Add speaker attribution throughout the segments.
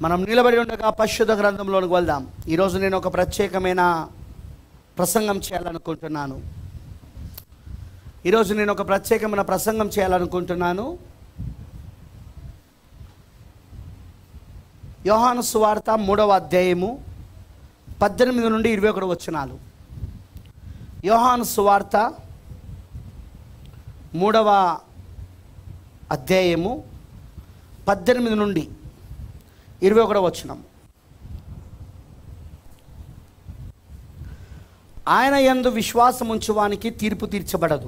Speaker 1: మనం నిలబడి ఉండగా పరిశుద్ధ గ్రంథంలోనికి వెళ్దాం ఈరోజు నేను ఒక ప్రత్యేకమైన ప్రసంగం చేయాలనుకుంటున్నాను ఈరోజు నేను ఒక ప్రత్యేకమైన ప్రసంగం చేయాలనుకుంటున్నాను యోహాను సువార్త మూడవ అధ్యాయము పద్దెనిమిది నుండి ఇరవై ఒకటి వచ్చినాలు యోహాను సువార్త మూడవ అధ్యాయము పద్దెనిమిది నుండి ఇరవై ఒకటో వచ్చినాం ఆయన యందు విశ్వాసం ఉంచువానికి తీర్పు తీర్చబడదు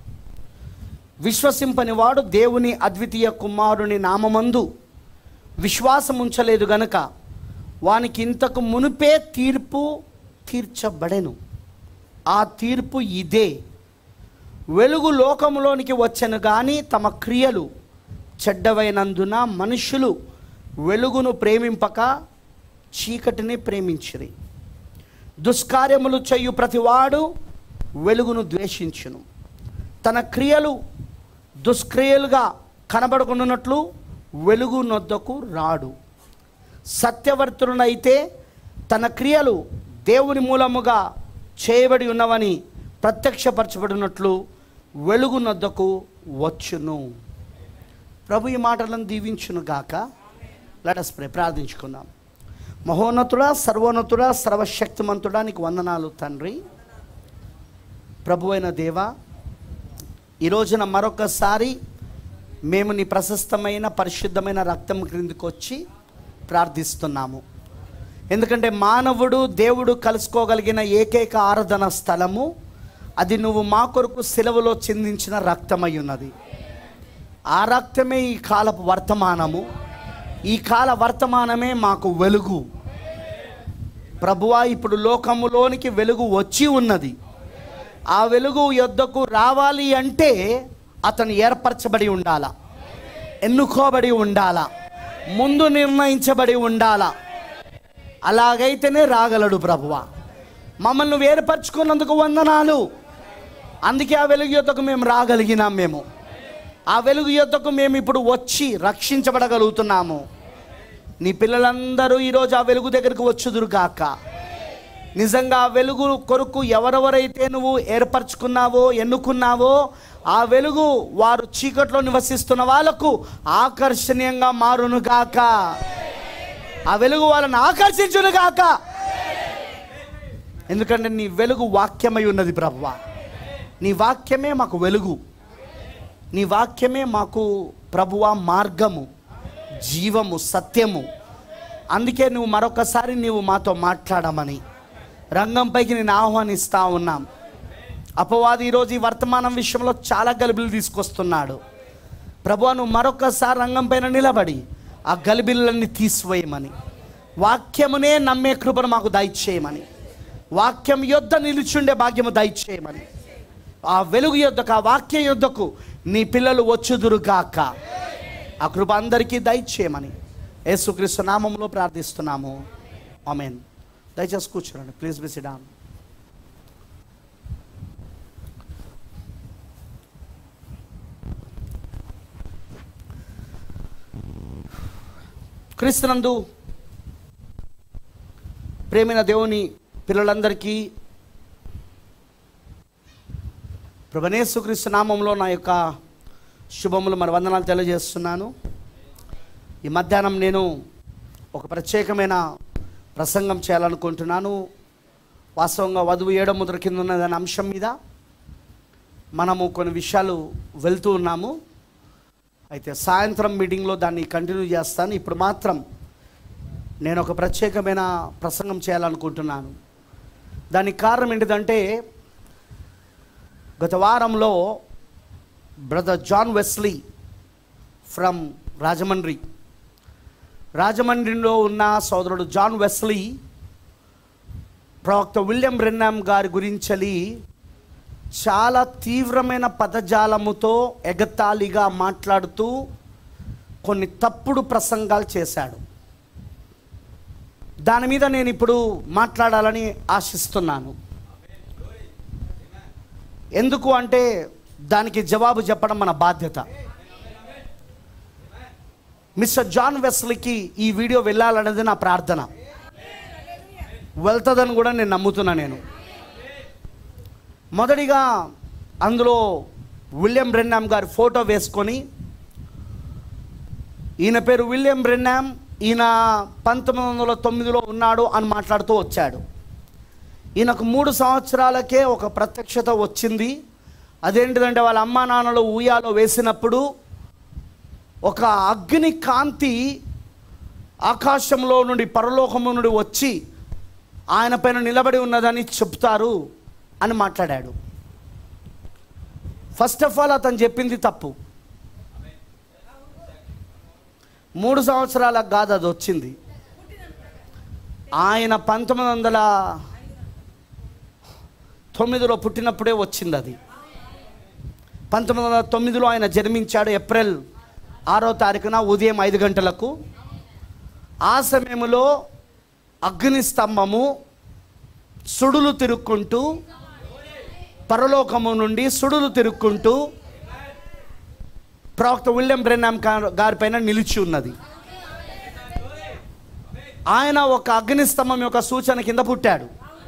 Speaker 1: విశ్వసింపని వాడు దేవుని అద్వితీయ కుమారుని నామమందు విశ్వాసం ఉంచలేదు గనుక వానికి ఇంతకు మునుపే తీర్పు తీర్చబడెను ఆ తీర్పు ఇదే వెలుగు లోకములోనికి వచ్చెను కానీ తమ క్రియలు చెడ్డవైనందున మనుషులు వెలుగును ప్రేమింపక చీకటిని ప్రేమించిరి దుష్కార్యములు చేయు ప్రతివాడు వెలుగును ద్వేషించును తన క్రియలు దుష్క్రియలుగా కనబడుకున్నట్లు వెలుగు నొద్దకు రాడు సత్యవర్తులనైతే తన క్రియలు దేవుని మూలముగా చేయబడి ఉన్నవని ప్రత్యక్షపరచబడినట్లు వెలుగు నొద్దకు వచ్చును ప్రభు ఈ మాటలను దీవించును గాక లెటస్ ప్రే ప్రార్థించుకుందాం మహోన్నతుడా సర్వోన్నతుడా సర్వశక్తిమంతుడా నీకు వందనాలు తండ్రి ప్రభు అయిన దేవా ఈ రోజున మరొకసారి మేము నీ ప్రశస్తమైన పరిశుద్ధమైన రక్తం క్రిందికి వచ్చి ప్రార్థిస్తున్నాము ఎందుకంటే మానవుడు దేవుడు కలుసుకోగలిగిన ఏకైక ఆరాధన స్థలము అది నువ్వు మా కొరకు సెలవులో చిందించిన రక్తమై ఉన్నది ఆ రక్తమే ఈ కాలపు వర్తమానము ఈ కాల వర్తమానమే మాకు వెలుగు ప్రభువా ఇప్పుడు లోకములోనికి వెలుగు వచ్చి ఉన్నది ఆ వెలుగు యొద్దకు రావాలి అంటే అతను ఏర్పరచబడి ఉండాలా ఎన్నుకోబడి ఉండాలా ముందు నిర్ణయించబడి ఉండాలా అలాగైతేనే రాగలడు ప్రభువా మమ్మల్ని నువ్వు ఏర్పరచుకున్నందుకు వందనాలు అందుకే ఆ వెలుగు యొద్దకు మేము రాగలిగినాం మేము ఆ వెలుగు యొద్దకు మేము ఇప్పుడు వచ్చి రక్షించబడగలుగుతున్నాము నీ పిల్లలందరూ ఈరోజు ఆ వెలుగు దగ్గరికి వచ్చుదురు గాక నిజంగా ఆ వెలుగు కొరకు ఎవరెవరైతే నువ్వు ఏర్పరచుకున్నావో ఎన్నుకున్నావో ఆ వెలుగు వారు చీకట్లో నివసిస్తున్న వాళ్ళకు ఆకర్షణీయంగా మారును గాక ఆ వెలుగు వాళ్ళని ఆకర్షించును గాక ఎందుకంటే నీ వెలుగు వాక్యమై ఉన్నది ప్రభువా నీ వాక్యమే మాకు వెలుగు నీ వాక్యమే మాకు ప్రభువా మార్గము జీవము సత్యము అందుకే నువ్వు మరొకసారి నీవు మాతో మాట్లాడమని రంగంపైకి నేను ఆహ్వానిస్తా ఉన్నాం అపవాది ఈరోజు ఈ వర్తమానం విషయంలో చాలా గలిబిలు తీసుకొస్తున్నాడు ప్రభు నువ్వు మరొకసారి రంగం పైన నిలబడి ఆ గలిబిళ్ళన్ని తీసివేయమని వాక్యమునే నమ్మే కృపను మాకు దయచేయమని వాక్యం యొద్ద నిలుచుండే భాగ్యము దయచేయమని ఆ వెలుగు యొద్దకు ఆ వాక్యం యొద్దకు నీ పిల్లలు వచ్చుదురుగాక ఆ కృప అందరికీ దయచేయమని యేసుక్రీస్తు నామంలో ప్రార్థిస్తున్నాము ఆమెన్ దయచేసి కూర్చోండి ప్లీజ్ బి సిడాన్ క్రీస్తునందు ప్రేమైన దేవుని పిల్లలందరికీ ప్రభనేసుక్రీస్తు నామంలో నా యొక్క శుభములు మరి వందనాలు తెలియజేస్తున్నాను ఈ మధ్యాహ్నం నేను ఒక ప్రత్యేకమైన ప్రసంగం చేయాలనుకుంటున్నాను వాస్తవంగా వధువు ఏడో ముద్ర కింద ఉన్న దాని అంశం మీద మనము కొన్ని విషయాలు వెళ్తూ ఉన్నాము అయితే సాయంత్రం మీటింగ్లో దాన్ని కంటిన్యూ చేస్తాను ఇప్పుడు మాత్రం నేను ఒక ప్రత్యేకమైన ప్రసంగం చేయాలనుకుంటున్నాను దానికి కారణం ఏంటిదంటే గత వారంలో brother John Wesley from Rajahmundry రాజమండ్రిలో ఉన్న సోదరుడు జాన్ వెస్లీ ప్రవక్త విలియం రెన్నామ్ గారి గురించలి చాలా తీవ్రమైన పదజాలముతో ఎగతాళిగా మాట్లాడుతూ కొన్ని తప్పుడు ప్రసంగాలు చేశాడు దాని మీద నేను ఇప్పుడు మాట్లాడాలని ఆశిస్తున్నాను ఎందుకు అంటే దానికి జవాబు చెప్పడం మన బాధ్యత మిస్టర్ జాన్ వెస్లీకి ఈ వీడియో వెళ్ళాలనేది నా ప్రార్థన వెళ్తుందని కూడా నేను నమ్ముతున్నా నేను మొదటిగా అందులో విలియం బ్రెన్నామ్ గారి ఫోటో వేసుకొని ఈయన పేరు విలియం బ్రెన్నామ్ ఈయన పంతొమ్మిది వందల తొమ్మిదిలో ఉన్నాడు అని మాట్లాడుతూ వచ్చాడు ఈయనకు మూడు సంవత్సరాలకే ఒక ప్రత్యక్షత వచ్చింది అదేంటిదంటే వాళ్ళ అమ్మా నాన్నలు ఊయాలో వేసినప్పుడు ఒక అగ్ని కాంతి ఆకాశంలో నుండి పరలోకము నుండి వచ్చి ఆయన పైన నిలబడి ఉన్నదని చెప్తారు అని మాట్లాడాడు ఫస్ట్ ఆఫ్ ఆల్ అతను చెప్పింది తప్పు మూడు సంవత్సరాలకు కాదు అది వచ్చింది ఆయన పంతొమ్మిది వందల తొమ్మిదిలో పుట్టినప్పుడే వచ్చింది అది పంతొమ్మిది వందల తొమ్మిదిలో ఆయన జన్మించాడు ఏప్రిల్ ఆరో తారీఖున ఉదయం ఐదు గంటలకు ఆ సమయంలో అగ్ని స్తంభము సుడులు తిరుక్కుంటూ పరలోకము నుండి సుడులు తిరుక్కుంటూ ప్రవక్త విలియం బ్రెన్నామ్ గారి పైన నిలిచి ఉన్నది ఆయన ఒక అగ్ని స్తంభం యొక్క సూచన కింద పుట్టాడు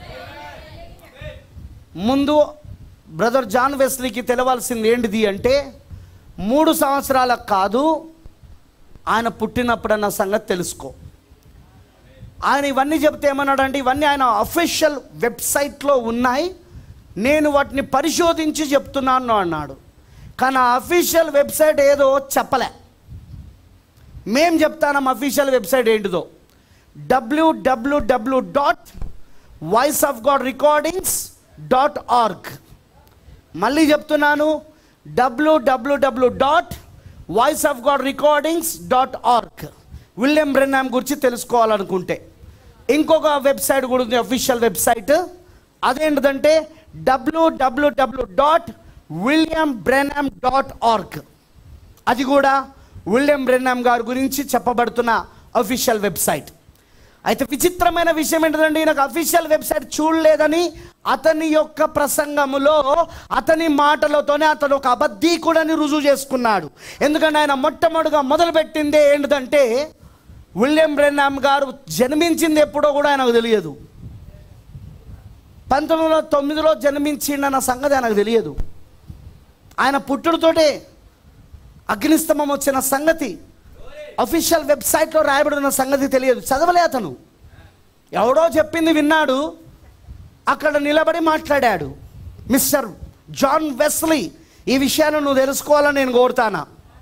Speaker 1: ముందు బ్రదర్ జాన్ వెస్లీకి తెలవాల్సింది ఏంటిది అంటే మూడు సంవత్సరాలకు కాదు ఆయన పుట్టినప్పుడన్న సంగతి తెలుసుకో ఆయన ఇవన్నీ చెప్తే ఏమన్నాడంటే ఇవన్నీ ఆయన అఫీషియల్ వెబ్సైట్లో ఉన్నాయి నేను వాటిని పరిశోధించి చెప్తున్నాను అన్నాడు కానీ ఆ అఫీషియల్ వెబ్సైట్ ఏదో చెప్పలే మేం చెప్తానం అఫీషియల్ వెబ్సైట్ ఏంటిదో WWW dot Voice of God Recordings dot org మళ్ళీ చెప్తున్నాను WWW dot Voice of God Recordings dot org William Branham గురించి తెలుసుకోవాలనుకుంటే ఇంకొక వెబ్సైట్ కూడా ఉంది అఫీషియల్ వెబ్సైట్ అదేంటిదంటే WWW dot William Branham dot org అది కూడా విలియం బ్రెన్నామ్ గారి గురించి చెప్పబడుతున్న అఫీషియల్ వెబ్సైట్ అయితే విచిత్రమైన విషయం ఏంటంటే నాకు అఫీషియల్ వెబ్సైట్ చూడలేదని అతని యొక్క ప్రసంగములో అతని మాటలతోనే అతను ఒక అబద్ధీకుడని రుజువు చేసుకున్నాడు ఎందుకంటే ఆయన మొట్టమొదటిగా మొదలుపెట్టిందే ఏంటంటే విలియం బ్రెన్నామ్ గారు జన్మించింది ఎప్పుడో కూడా ఆయనకు తెలియదు పంతొమ్మిది వందల తొమ్మిదిలో జన్మించిండన్న సంగతి ఆయనకు తెలియదు ఆయన పుట్టుడుతోటే అగ్నిస్తంభం వచ్చిన సంగతి అఫీషియల్ వెబ్సైట్లో రాయబడిన సంగతి తెలియదు చదవలే అతను ఎవడో చెప్పింది విన్నాడు అక్కడ నిలబడి మాట్లాడాడు మిస్టర్ జాన్ వెస్లీ ఈ విషయాన్ని నువ్వు తెలుసుకోవాలని నేను కోరుతానా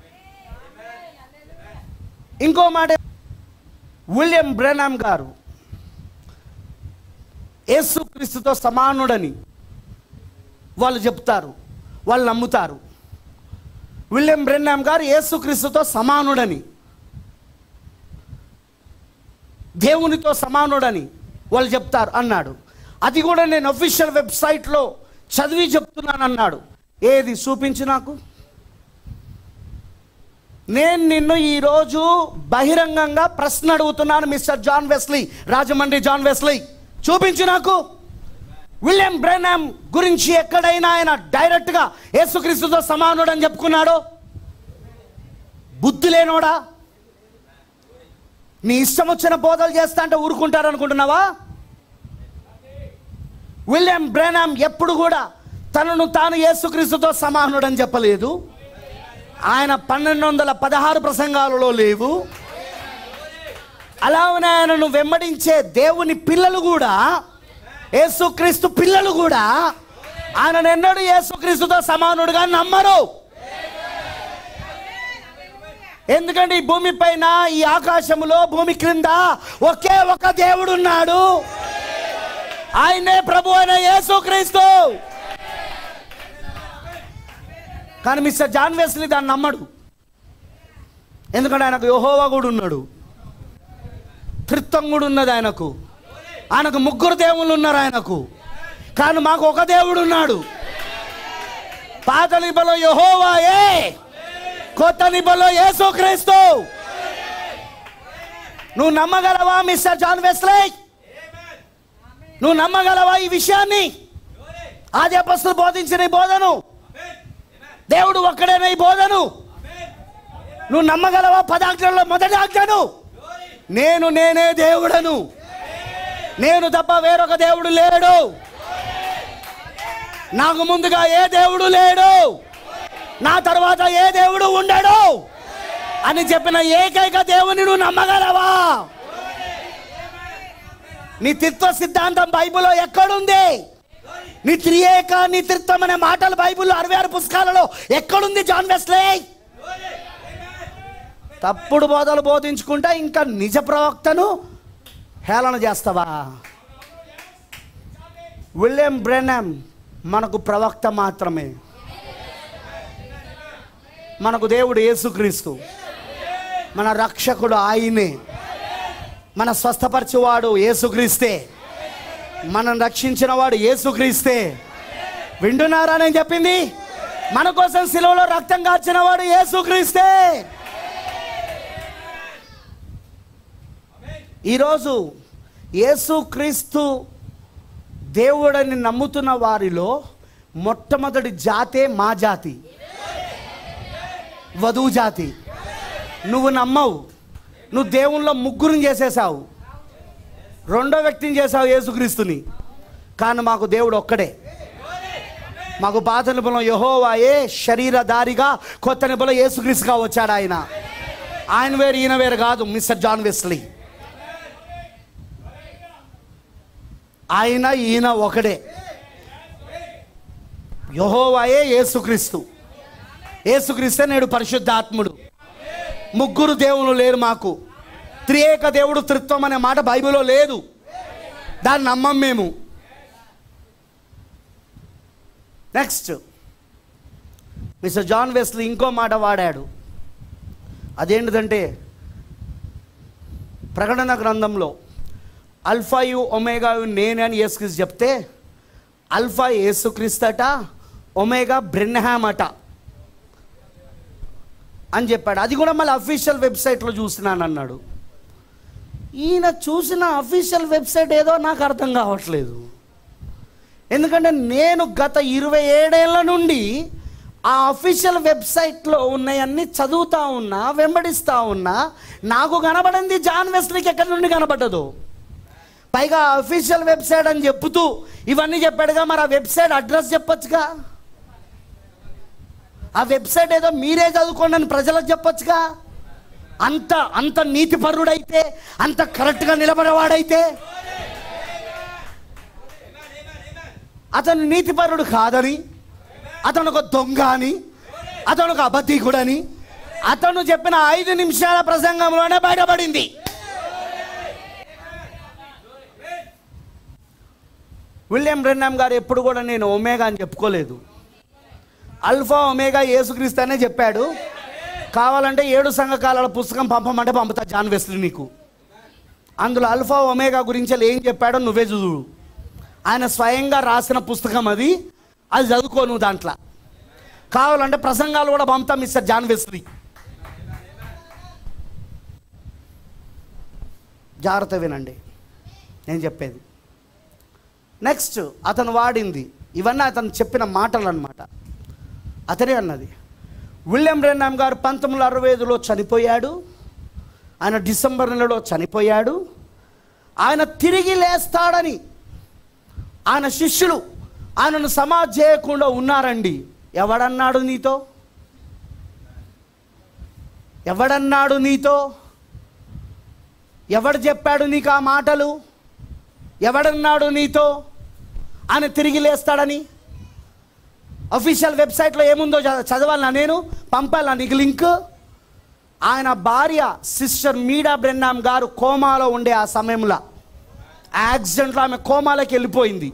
Speaker 1: ఇంకో మాట విలియం బ్రెనామ్ గారు యేసుక్రీస్తుతో సమానుడని వాళ్ళు చెప్తారు వాళ్ళు నమ్ముతారు విలియం బ్రెన్నామ్ గారు యేసుక్రీస్తుతో సమానుడని దేవునితో సమానుడని వాళ్ళు చెప్తారు అన్నాడు అది కూడా నేను అఫీషియల్ వెబ్సైట్లో చదివి చెప్తున్నాను అన్నాడు ఏది చూపించు నాకు నేను నిన్ను ఈరోజు బహిరంగంగా ప్రశ్న అడుగుతున్నాను mister John Wesley Rajahmundry John Wesley చూపించు నాకు విలియం బ్రెనామ్ గురించి ఎక్కడైనా ఆయన డైరెక్ట్గా యేసుక్రీస్తుతో సమానుడు అని చెప్పుకున్నాడు బుద్ధి లేనోడా నీ ఇష్టం వచ్చిన బోధలు చేస్తా అంటే ఊరుకుంటారు అనుకుంటున్నావా విలియం బ్రెనామ్ ఎప్పుడు కూడా తనను తాను యేసుక్రీస్తుతో సమానుడని చెప్పలేదు ఆయన పన్నెండు వందల పదహారు ప్రసంగాలలో లేవు అలానే ఆయనను వెంబడించే దేవుని పిల్లలు కూడా యేసుక్రీస్తు పిల్లలు కూడా ఆయనను ఎన్నడూ యేసుక్రీస్తుతో సమానుడుగా నమ్మరు ఎందుకంటే ఈ భూమి పైన ఈ ఆకాశములో భూమి క్రింద ఒకే ఒక దేవుడు ఉన్నాడు ఆయనే ప్రభు అయిన యేసుక్రీస్తు కానీ మిస్టర్ జాన్ వెస్లీ దాన్ని నమ్మడు ఎందుకంటే ఆయనకు యహోవా కూడా ఉన్నాడు త్రిత్వం కూడా ఉన్నది ఆయనకు ఆయనకు ముగ్గురు దేవుళ్ళు ఉన్నారు ఆయనకు కానీ మాకు ఒక దేవుడు ఉన్నాడు పాత నిబలో యహోవాయే కొత్త నిబలో యేసుక్రీస్తు నువ్వు నమ్మగలవా మిస్టర్ జాన్ వెస్లీ నువ్వు నమ్మగలవా ఈ విషయాన్ని ఆది అపస్తులు బోధించిన ఈ బోధను దేవుడు ఒక్కడైన ఈ బోధను నువ్వు నమ్మగలవా పదాజ్ఞలో మొదటి ఆజ్ఞను నేను నేనే దేవుడను నేను తప్ప వేరొక దేవుడు లేడు నాకు ముందుగా ఏ దేవుడు లేడు నా తర్వాత ఏ దేవుడు ఉండడు అని చెప్పిన ఏకైక దేవుని నువ్వు నమ్మగలవా నీ తిత్వ సిద్ధాంతం బైబిల్లో ఎక్కడుంది నీ త్రియేక నీ త్రిత్వం అనే మాటలు బైబిల్లో అరవై ఆరు పుస్తకాలలో ఎక్కడుంది జాన్ వెస్లే తప్పుడు బోధలు బోధించుకుంటా ఇంకా నిజ ప్రవక్తను హేళన చేస్తావా విలియం బ్రెనమ్ మనకు ప్రవక్త మాత్రమే మనకు దేవుడు యేసుక్రీస్తు మన రక్షకుడు ఆయనే మన స్వస్థపరచువాడు యేసుక్రీస్తే మనం రక్షించిన వాడు యేసుక్రీస్తే వింటున్నారా నేను చెప్పింది మన కోసం సిలువలో రక్తం కార్చిన వాడు యేసుక్రీస్తే ఈరోజు యేసుక్రీస్తు దేవుడని నమ్ముతున్న వారిలో మొట్టమొదటి జాతే మా జాతి వధువు జాతి నువ్వు నమ్మవు నువ్వు దేవుళ్ళో ముగ్గురిని చేసేసావు రెండో వ్యక్తిని చేసావు యేసుక్రీస్తుని కానీ మాకు దేవుడు ఒక్కడే మాకు పాత నిపుణం యహోవాయే శరీరధారిగా కొత్త నిపుణం యేసుక్రీస్తుగా వచ్చాడు ఆయన ఆయన వేరు ఈయన వేరు కాదు మిస్టర్ జాన్ వెస్లీ ఆయన ఈయన ఒకడే యహోవాయే యేసుక్రీస్తు యేసుక్రీస్తే నేడు పరిశుద్ధాత్ముడు ముగ్గురు దేవులు లేరు మాకు త్రియేక దేవుడు త్రిత్వం అనే మాట బైబిల్లో లేదు దాన్ని నమ్మం మేము నెక్స్ట్ మిస్టర్ జాన్ వెస్లీ ఇంకో మాట వాడాడు అదేంటిదంటే ప్రకటన గ్రంథంలో అల్ఫాయు ఒమేగాయు నేనే అని యేసుక్రీస్తు చెప్తే అల్ఫా యేసుక్రీస్తట ఒమేగా బ్రెన్హామ్ అట అని చెప్పాడు అది కూడా మళ్ళీ అఫీషియల్ వెబ్సైట్లో చూసినాను అన్నాడు ఈయన చూసిన అఫీషియల్ వెబ్సైట్ ఏదో నాకు అర్థం కావట్లేదు ఎందుకంటే నేను గత ఇరవై ఏడేళ్ల నుండి ఆ అఫీషియల్ వెబ్సైట్లో ఉన్నాయన్నీ చదువుతా ఉన్నా వెంబడిస్తా ఉన్నా నాకు కనబడింది జాన్ వెస్లీకి ఎక్కడి నుండి కనబడ్డదు పైగా అఫీషియల్ వెబ్సైట్ అని చెప్పుతూ ఇవన్నీ చెప్పాడుగా మరి ఆ వెబ్సైట్ అడ్రస్ చెప్పొచ్చుగా ఆ వెబ్సైట్ ఏదో మీరే చదువుకోండి అని ప్రజలకు చెప్పొచ్చుగా అంత అంత నీతిపరుడైతే అంత కరెక్ట్గా నిలబడేవాడైతే అతను నీతిపరుడు కాదని అతను ఒక దొంగ అని అతను ఒక అబద్ధికుడని అతను చెప్పిన ఐదు నిమిషాల ప్రసంగంలోనే బయటపడింది విలియం బ్రెన్నామ్ గారు ఎప్పుడు కూడా నేను ఒమేగా అని చెప్పుకోలేదు అల్ఫా ఒమేగా యేసుక్రీస్తు అనే చెప్పాడు కావాలంటే ఏడు సంఘకాలాల పుస్తకం పంపమంటే పంపుతా జాన్ వెస్లీ నీకు అందులో అల్ఫా ఒమేగా గురించి ఏం చెప్పాడో నువ్వే చదువు ఆయన స్వయంగా రాసిన పుస్తకం అది అది చదువుకో నువ్వు దాంట్లో కావాలంటే ప్రసంగాలు కూడా పంపుతా మిస్టర్ జాన్ వెస్లీ జాగ్రత్త వినండి నేను చెప్పేది నెక్స్ట్ అతను వాడింది ఇవన్నీ అతను చెప్పిన మాటలు అన్నమాట అతనే అన్నది విలియం రెన్నామ్ గారు పంతొమ్మిది వందల అరవై ఐదులో చనిపోయాడు ఆయన డిసెంబర్ నెలలో చనిపోయాడు ఆయన తిరిగి లేస్తాడని ఆయన శిష్యులు ఆయనను సమాధి చేయకుండా ఉన్నారండి ఎవడన్నాడు నీతో ఎవడన్నాడు నీతో ఎవడు చెప్పాడు నీకు ఆ మాటలు ఎవడన్నాడు నీతో ఆయన తిరిగి లేస్తాడని అఫీషియల్ వెబ్సైట్లో ఏముందో చ- చదవాలనా నేను పంపాలా నీకు లింక్ ఆయన భార్య సిస్టర్ మీడా బ్రెన్నామ్ గారు కోమాలో ఉండే ఆ సమయంలో యాక్సిడెంట్లో ఆమె కోమాలోకి వెళ్ళిపోయింది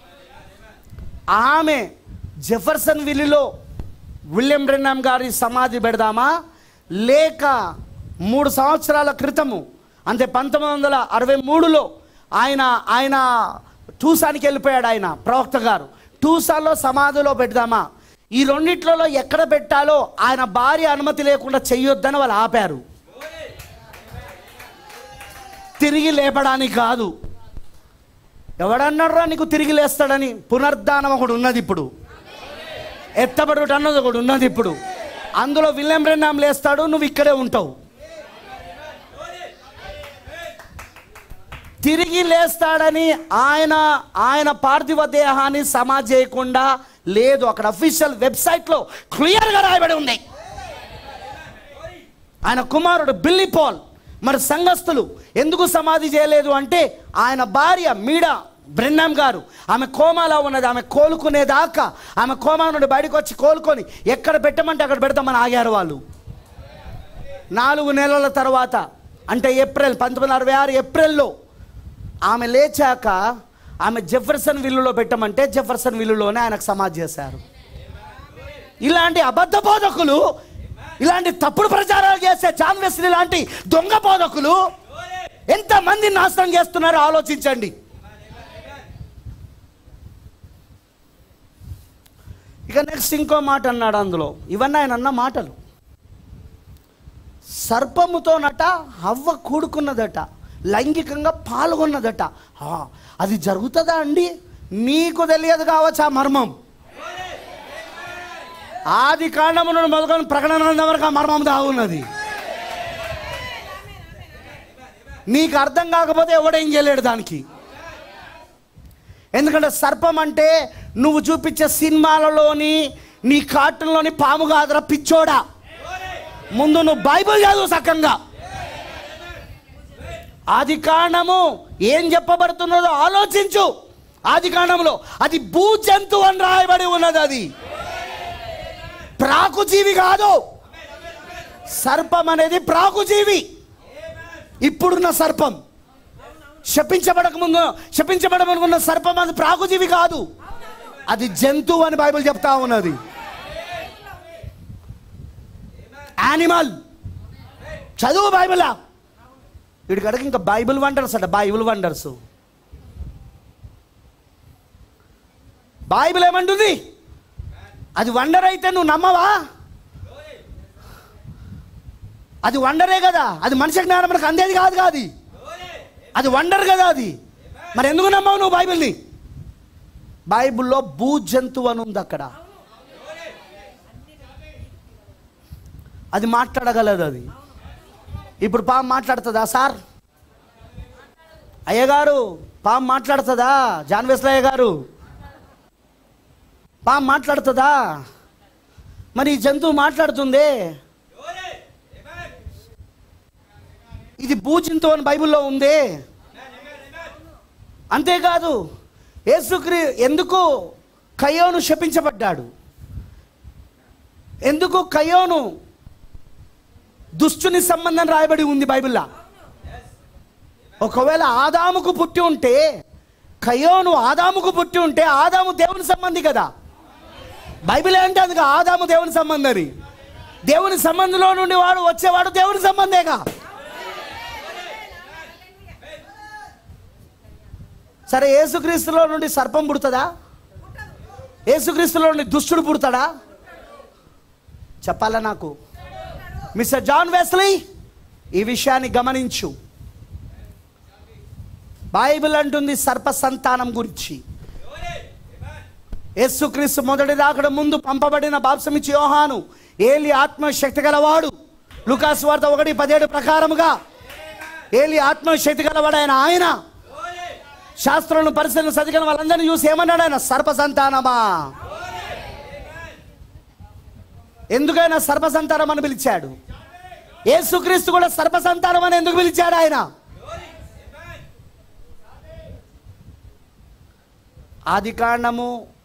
Speaker 1: ఆమె జెఫర్సన్ విల్లిలో విలియం బ్రెన్నామ్ గారి సమాధి పెడదామా లేక మూడు సంవత్సరాల క్రితము అంటే పంతొమ్మిది వందల అరవై మూడులో ఆయన ఆయన టూసానికి వెళ్ళిపోయాడు ఆయన ప్రవక్త గారు టూసాలో సమాధిలో పెడదామా ఈ రెండిట్లలో ఎక్కడ పెట్టాలో ఆయన భార్య అనుమతి లేకుండా చెయ్యొద్దని వాళ్ళు ఆపారు తిరిగి లేపడానికి కాదు ఎవడన్నారా నీకు తిరిగి లేస్తాడని పునర్ధానం ఒకటి ఉన్నది ఇప్పుడు ఎత్తబడుట అన్నది ఒకటి ఉన్నది ఇప్పుడు అందులో విలియం బ్రెన్నాం లేస్తాడు నువ్వు ఇక్కడే ఉంటావు తిరిగి లేస్తాడని ఆయన ఆయన పార్థివ దేహాన్ని సమాజ్ చేయకుండా లేదు అక్కడ అఫీషియల్ వెబ్సైట్లో క్లియర్గా రాయబడి ఉంది ఆయన కుమారుడు బిల్లీ పాల్ మరి సంఘస్థులు ఎందుకు సమాధి చేయలేదు అంటే ఆయన భార్య మీడా బ్రెన్నాం గారు ఆమె కోమాలో ఉన్నది ఆమె కోలుకునేదాకా ఆమె కోమా నుండి బయటకు వచ్చి కోలుకొని ఎక్కడ పెట్టమంటే అక్కడ పెడతామని ఆగారు వాళ్ళు నాలుగు నెలల తర్వాత అంటే ఏప్రిల్ పంతొమ్మిది వందల అరవై ఆరు ఏప్రిల్లో ఆమె లేచాక ఆమె జెఫర్సన్ విల్లులో పెట్టమంటే జెఫర్సన్ విల్లులోనే ఆయనకు సమాధి చేశారు ఇలాంటి అబద్ధ బోధకులు ఇలాంటి తప్పుడు ప్రచారాలు చేసే జాన్ వెస్లీ లాంటి దొంగ బోధకులు ఎంతమంది నాశనం చేస్తున్నారో ఆలోచించండి ఇక నెక్స్ట్ ఇంకో మాట అన్నాడు అందులో ఇవన్నీ ఆయన అన్న మాటలు సర్పముతోనట హవ్వ కూడుకున్నదట లైంగికంగా పాల్గొన్నదట ఆ, అది జరుగుతుందా అండి నీకు తెలియదు కావచ్చు ఆ మర్మం ఆది కాండము నుండి మొదలుకొని ప్రకటన గ్రంథం వరకు ఆ మర్మం దాగున్నది నీకు అర్థం కాకపోతే ఎవడేం చేయలేడు దానికి ఎందుకంటే సర్పం అంటే నువ్వు చూపించే సినిమాలలోని నీ కార్టూన్లోని పాము కాదురా పిచ్చోడా ముందు నువ్వు బైబిల్ చదువు సక్కంగా ఆది కాండము ఏం చెప్పబడుతున్నదో ఆలోచించు ఆది కాండంలో అది భూ జంతువు అని రాయబడి ఉన్నది అది ప్రాకుజీవి కాదు సర్పం అనేది ప్రాకుజీవి ఇప్పుడున్న సర్పం శపించబడక ముందు శపించబడమనుకున్న సర్పం అది ప్రాకుజీవి కాదు అది జంతువు అని బైబిల్ చెప్తా ఉన్నది యానిమల్ చదువు బైబిలా వీడికి అడిగి ఇంకా బైబిల్ వండర్స్ అట బైబిల్ వండర్స్ బైబిల్ ఏమంటుంది అది వండర్ అయితే నువ్వు నమ్మవా అది వండరే కదా అది మనిషి జ్ఞానం మనకు అందేది కాదు కాదు అది వండర్ కదా అది మరి ఎందుకు నమ్మవు నువ్వు బైబిల్ని బైబిల్లో భూ జంతువు అని ఉంది అక్కడ అది మాట్లాడగలదు అది ఇప్పుడు పాము మాట్లాడుతుందా సార్ అయ్యగారు పాము మాట్లాడుతుందా జాన్వేశ్లయ్య గారు పాము మాట్లాడుతుందా మరి ఈ జంతువు మాట్లాడుతుంది ఇది భూజంతువు అని బైబిల్లో ఉంది అంతేకాదు యేసుక్రీ ఎందుకు కయోను శపించబడ్డాడు ఎందుకు కయోను దుష్టుని సంబంధం రాయబడి ఉంది బైబిల్లో ఒకవేళ ఆదాముకు పుట్టి ఉంటే కయోను ఆదాముకు పుట్టి ఉంటే ఆదాము దేవుని సంబంధి కదా బైబిల్ ఏంటి అందుకు ఆదాము దేవుని సంబంధి దేవుని సంబంధంలో నుండి వాడు వచ్చేవాడు దేవుని సంబంధేగా సరే యేసుక్రీస్తులో నుండి సర్పం పుడుతుందా యేసుక్రీస్తులో నుండి దుష్టుడు పుడతాడా చెప్పాలా నాకు మిస్టర్ జాన్ వెస్లీ ఈ విషయాన్ని గమనించు బైబిల్ అంటుంది సర్ప సంతానం గురించి యేసుక్రీస్తు మొదటి రాకడ ముందు పంపబడిన బాప్సమిచ్చి యోహాను ఏలి ఆత్మశక్తి గలవాడు లుకాస్ వార్త ఒకటి పదిహేడు ప్రకారముగా ఏలి ఆత్మశక్తి గలవాడైన ఆయన శాస్త్రంలో పరిశీలన చదివిన వాళ్ళందరినీ చూసి ఏమన్నాడు ఆయన సర్ప సంతానమా ఎందుకైనా సర్ప సంతానం అని పిలిచాడు యేసుక్రీస్తు కూడా సర్ప సంతానం అని ఎందుకు పిలిచాడు ఆయన ఆది కాండము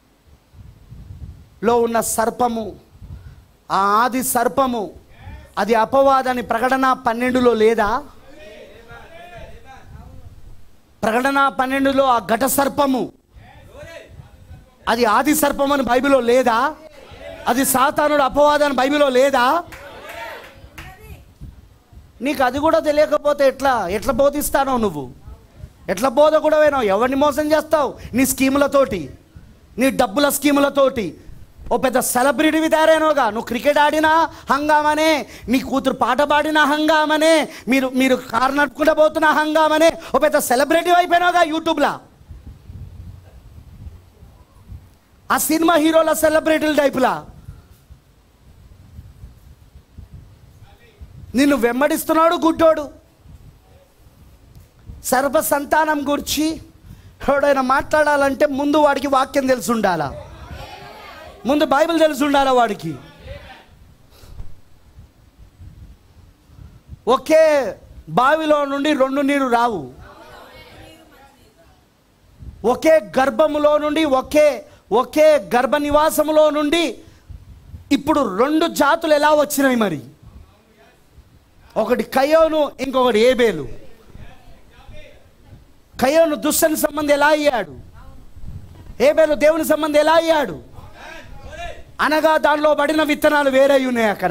Speaker 1: లో ఉన్న సర్పము ఆ ఆది సర్పము అది అపవాదని ప్రకటన పన్నెండులో లేదా ప్రకటన పన్నెండులో ఆ ఘట సర్పము అది ఆది సర్పం అని బైబిల్లో లేదా అది సాతానుడు అపవాదని బైబిల్లో లేదా నీకు అది కూడా తెలియకపోతే ఎట్లా ఎట్లా బోధిస్తానో నువ్వు ఎట్లా బోధ కూడా పోయినావు ఎవరిని మోసం చేస్తావు నీ స్కీములతోటి నీ డబ్బుల స్కీములతోటి ఓ పెద్ద సెలబ్రిటీవి తయారైనవుగా నువ్వు క్రికెట్ ఆడినా హంగామనే నీ కూతురు పాట పాడినా హంగామనే మీరు మీరు కారు నడుపుకుంటూ పోతున్నా హంగామనే ఓ పెద్ద సెలబ్రిటీ అయిపోయినావుగా యూట్యూబ్లో ఆ సినిమా హీరోల సెలబ్రిటీల టైపులా నిన్ను వెంబడిస్తున్నాడు గుడ్డోడు సర్వ సంతానం గురించి ఎవడైనా మాట్లాడాలంటే ముందు వాడికి వాక్యం తెలిసి ఉండాలా ముందు బైబిల్ తెలిసి ఉండాలా వాడికి ఒకే బావిలో నుండి రెండు నీరు రావు ఒకే గర్భములో నుండి ఒకే ఒకే గర్భ నివాసములో నుండి ఇప్పుడు రెండు జాతులు ఎలా వచ్చినాయి మరి ఒకటి కయోను ఇంకొకటి ఏబేలు కయోను దుష్టని సంబంధం ఎలా అయ్యాడు ఏబేలు దేవుని సంబంధం ఎలా అయ్యాడు అనగా దానిలో పడిన విత్తనాలు వేరే ఉన్నాయి అక్కడ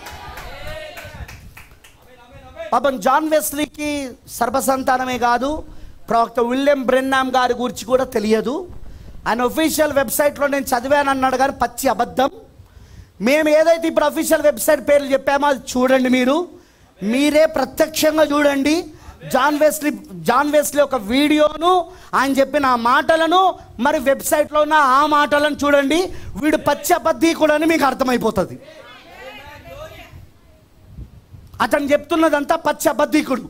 Speaker 1: పాపం జాన్ వెస్లీకి సర్వసంతానమే కాదు ప్రవక్త విలియం బ్రెన్నామ్ గారి గురించి కూడా తెలియదు ఆయన ఒఫీషియల్ వెబ్సైట్లో నేను చదివాను అన్నాడు కానీ పచ్చి అబద్ధం మేము ఏదైతే ఇప్పుడు అఫీషియల్ వెబ్సైట్ పేర్లు చెప్పామో అది చూడండి మీరు మీరే ప్రత్యక్షంగా చూడండి జాన్ వెస్లీ జాన్ వెస్లీ ఒక వీడియోను ఆయన చెప్పిన ఆ మాటలను మరి వెబ్సైట్లో ఉన్న ఆ మాటలను చూడండి వీడు పచ్చి అబద్ధీకుడని మీకు అర్థమైపోతుంది అతను చెప్తున్నదంతా పచ్చి అబద్ధీకుడు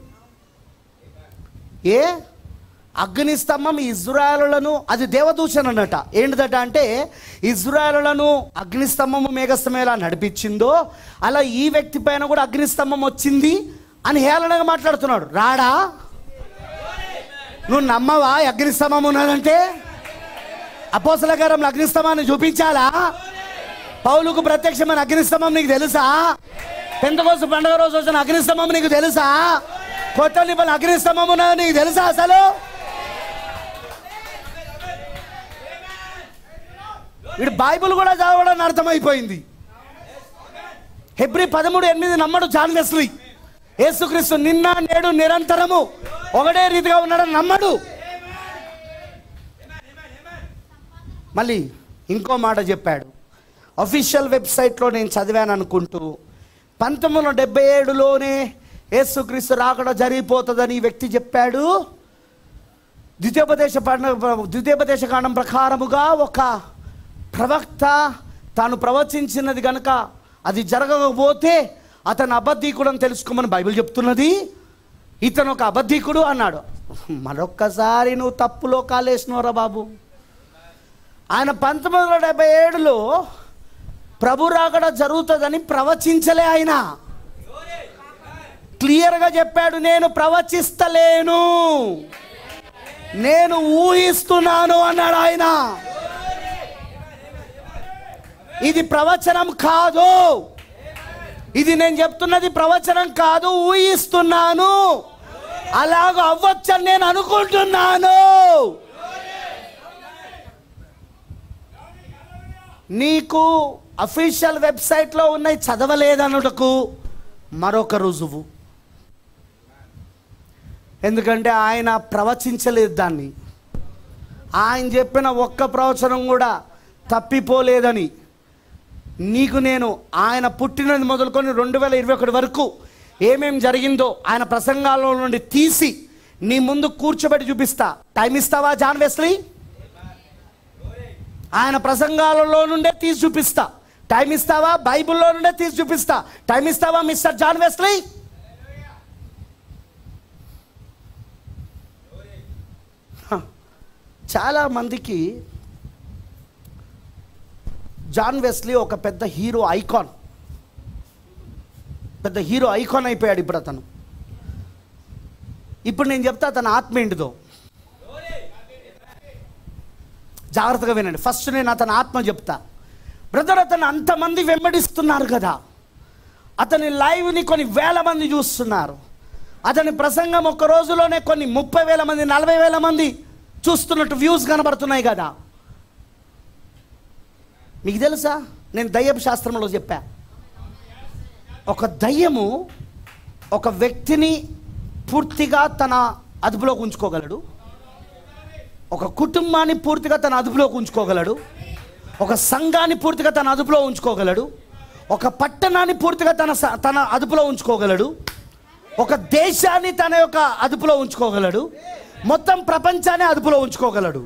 Speaker 1: ఏ అగ్నిస్తంభం ఇజ్రాయలులను అది దేవదూషణ అన్నట ఏంటిదట అంటే ఇజ్రాయలులను అగ్నిస్తంభము మేఘస్తంభం ఎలా నడిపించిందో అలా ఈ వ్యక్తి పైన కూడా అగ్నిస్తంభం వచ్చింది అని హేళనగా మాట్లాడుతున్నాడు రాడా నువ్వు నమ్మవా ఈ అగ్నిస్తంభం ఉన్నదంటే అపోసల గారంలో అగ్నిస్తంభాన్ని చూపించాలా పౌలుకు ప్రత్యక్షమైన అగ్నిస్తంభం నీకు తెలుసా పెంతకోస పండుగ రోజు వచ్చిన అగ్నిస్తంభం నీకు తెలుసా కొత్త నిబంధన అగ్నిస్తంభం ఉన్నది నీకు తెలుసా అసలు వీడు బైబిల్ కూడా చదవడం అర్థమైపోయింది హెబ్రి పదమూడు ఎనిమిది నమ్మడు జాన్ వెస్లీ యేసుక్రీస్తు నిన్న నేడు నిరంతరము ఒకటే రీతిగా ఉన్నాడని నమ్మడు మళ్ళీ ఇంకో మాట చెప్పాడు అఫీషియల్ వెబ్సైట్లో నేను చదివాను అనుకుంటూ పంతొమ్మిది వందల డెబ్బై ఏడులోనే యేసుక్రీస్తు రాకడ జరిగిపోతుందని ఈ వ్యక్తి చెప్పాడు ద్వితీయోపదేశ పండ- ద్వితీయోపదేశ కాండం ప్రకారముగా ఒక ప్రవక్త తాను ప్రవచించినది గనక అది జరగకపోతే అతను అబద్ధీకుడు అని తెలుసుకోమని బైబిల్ చెప్తున్నది ఇతను ఒక అబద్ధీకుడు అన్నాడు మరొక్కసారి నువ్వు తప్పులో కాలేసినవరా బాబు ఆయన పంతొమ్మిది వందల డెబ్బై ఏడులో ప్రభు రాకడ జరుగుతుందని ప్రవచించలే ఆయన క్లియర్గా చెప్పాడు నేను ప్రవచిస్తలేను నేను ఊహిస్తున్నాను అన్నాడు ఆయన ఇది ప్రవచనం కాదు ఇది నేను చెప్తున్నది ప్రవచనం కాదు ఊహిస్తున్నాను అలాగ అవ్వచ్చని నేను అనుకుంటున్నాను నీకు అఫీషియల్ వెబ్సైట్లో ఉన్నాయి చదవలేదనుటకు మరొక రుజువు ఎందుకంటే ఆయన ప్రవచించలేదు దాన్ని ఆయన చెప్పిన ఒక్క ప్రవచనం కూడా తప్పిపోలేదని నీకు నేను ఆయన పుట్టినది మొదలుకొని రెండు వేల ఇరవై ఒకటి వరకు ఏమేం జరిగిందో ఆయన ప్రసంగాల్లో నుండి తీసి నీ ముందు కూర్చోబెట్టి చూపిస్తా టైం ఇస్తావా జాన్ వెస్లీ ఆయన ప్రసంగాలలో నుండే తీసి చూపిస్తా టైం ఇస్తావా బైబిల్లో నుండే తీసి చూపిస్తా టైం ఇస్తావా మిస్టర్ జాన్ వెస్లీ హ, చాలా మందికి జాన్ వెస్లీ ఒక పెద్ద హీరో ఐకాన్ పెద్ద హీరో ఐకాన్ అయిపోయాడు ఇప్పుడు అతను ఇప్పుడు నేను చెప్తా అతని ఆత్మ ఏంటిదో జాగ్రత్తగా వినండి ఫస్ట్ నేను అతని ఆత్మ చెప్తా బ్రదర్ అతను అంతమంది వెంబడిస్తున్నారు కదా అతని లైవ్ని కొన్ని వేల మంది చూస్తున్నారు అతని ప్రసంగం ఒక్క రోజులోనే కొన్ని ముప్పై వేల మంది నలభై వేల మంది చూస్తున్నట్టు వ్యూస్ కనబడుతున్నాయి కదా మీకు తెలుసా నేను దయ్యపు శాస్త్రంలో చెప్పా ఒక దయ్యము ఒక వ్యక్తిని పూర్తిగా తన అదుపులోకి ఉంచుకోగలడు ఒక కుటుంబాన్ని పూర్తిగా తన అదుపులోకి ఉంచుకోగలడు ఒక సంఘాన్ని పూర్తిగా తన అదుపులో ఉంచుకోగలడు ఒక పట్టణాన్ని పూర్తిగా తన స- తన అదుపులో ఉంచుకోగలడు ఒక దేశాన్ని తన యొక్క అదుపులో ఉంచుకోగలడు మొత్తం ప్రపంచాన్ని అదుపులో ఉంచుకోగలడు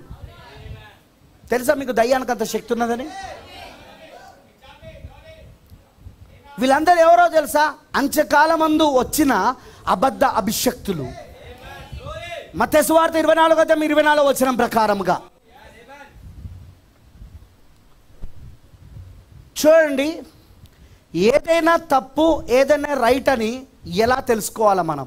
Speaker 1: తెలుసా మీకు దయ్యానికి అంత శక్తి ఉన్నదని వీళ్ళందరూ ఎవరో తెలుసా అంత్యకాలమందు వచ్చిన అబద్ధ అభిషక్తులు మత్స్యవార్త ఇరవై నాలుగు అధ్యాయం ఇరవై నాలుగు వచ్చిన ప్రకారముగా చూడండి ఏదైనా తప్పు ఏదైనా రైట్ అని ఎలా తెలుసుకోవాలా మనం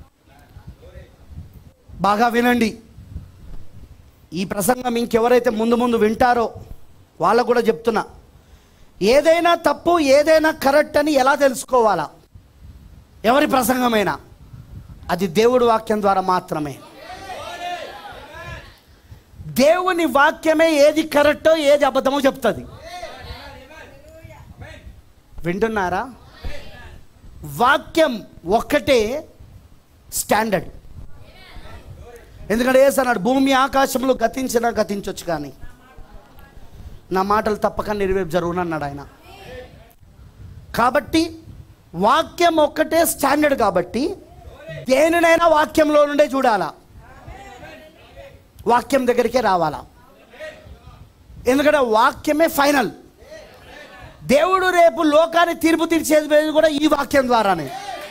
Speaker 1: బాగా వినండి ఈ ప్రసంగం ఇంకెవరైతే ముందు ముందు వింటారో వాళ్ళకు కూడా చెప్తున్నా ఏదైనా తప్పు ఏదైనా కరెక్ట్ అని ఎలా తెలుసుకోవాలా ఎవరి ప్రసంగమైనా అది దేవుడి వాక్యం ద్వారా మాత్రమే దేవుని వాక్యమే ఏది కరెక్టో ఏది అబద్ధమో చెప్తుంది వింటున్నారా వాక్యం ఒక్కటే స్టాండర్డ్ ఎందుకంటే ఏసన్నాడు భూమి ఆకాశంలో గతించినా గతించవచ్చు కానీ నా మాటలు తప్పక నెరవేపు జరుగునన్నాడు ఆయన కాబట్టి వాక్యం ఒక్కటే స్టాండర్డ్ కాబట్టి దేనినైనా వాక్యంలో నుండే చూడాలా వాక్యం దగ్గరికే రావాలా ఎందుకంటే వాక్యమే ఫైనల్ దేవుడు రేపు లోకాన్ని తీర్పు తీర్చేది కూడా ఈ వాక్యం ద్వారానే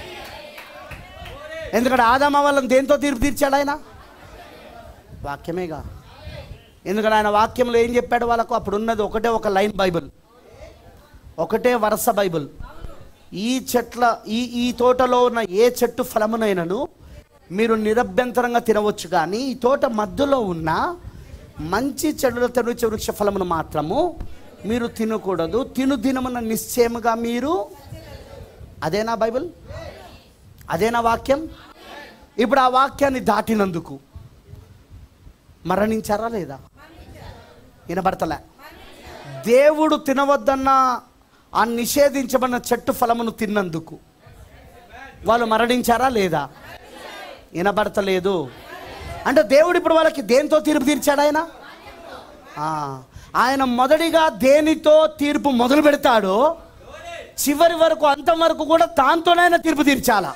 Speaker 1: ఎందుకంటే ఆదామ వాళ్ళని దేంతో తీర్పు తీర్చాడు ఆయన వాక్యమేగా ఎందుకంటే ఆయన వాక్యంలో ఏం చెప్పాడు వాళ్ళకు అప్పుడు ఉన్నది ఒకటే ఒక లైన్ బైబిల్ ఒకటే వరుస బైబిల్ ఈ చెట్ల ఈ ఈ తోటలో ఉన్న ఏ చెట్టు ఫలమునైనను మీరు నిరభ్యంతరంగా తినవచ్చు కానీ ఈ తోట మధ్యలో ఉన్న మంచి చెడుల తెరుచే వృక్ష ఫలమును మాత్రము మీరు తినకూడదు తిను దినమున నిశ్చయముగా మీరు అదేనా బైబిల్ అదేనా వాక్యం ఇప్పుడు ఆ వాక్యాన్ని దాటినందుకు మరణించారా లేదా వినబడతలే దేవుడు తినవద్దన్న ఆ నిషేధించబడిన చెట్టు ఫలమును తిన్నందుకు వాళ్ళు మరణించారా లేదా వినబడతలేదు అంటే దేవుడు ఇప్పుడు వాళ్ళకి దేంతో తీర్పు తీర్చాడు ఆయన ఆ, ఆయన మొదటిగా దేనితో తీర్పు మొదలు పెడతాడో చివరి వరకు అంతం వరకు కూడా దాంతోనైనా తీర్పు తీర్చాలా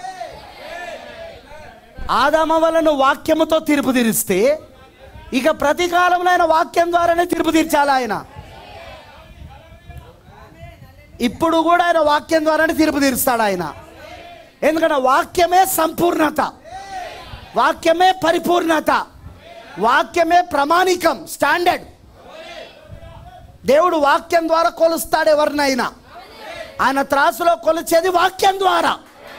Speaker 1: ఆదామ వలన వాక్యముతో తీర్పు తీరిస్తే ఇక ప్రతి కాలంలో ఆయన వాక్యం ద్వారానే తీర్పు తీర్చాలి ఆయన ఇప్పుడు కూడా ఆయన వాక్యం ద్వారానే తీర్పు తీరుస్తాడు ఆయన ఎందుకంటే వాక్యమే సంపూర్ణత వాక్యమే పరిపూర్ణత వాక్యమే ప్రమాణికం స్టాండర్డ్ దేవుడు వాక్యం ద్వారా కొలుస్తాడు ఎవరినైనా ఆయన త్రాసులో కొలిచేది వాక్యం ద్వారా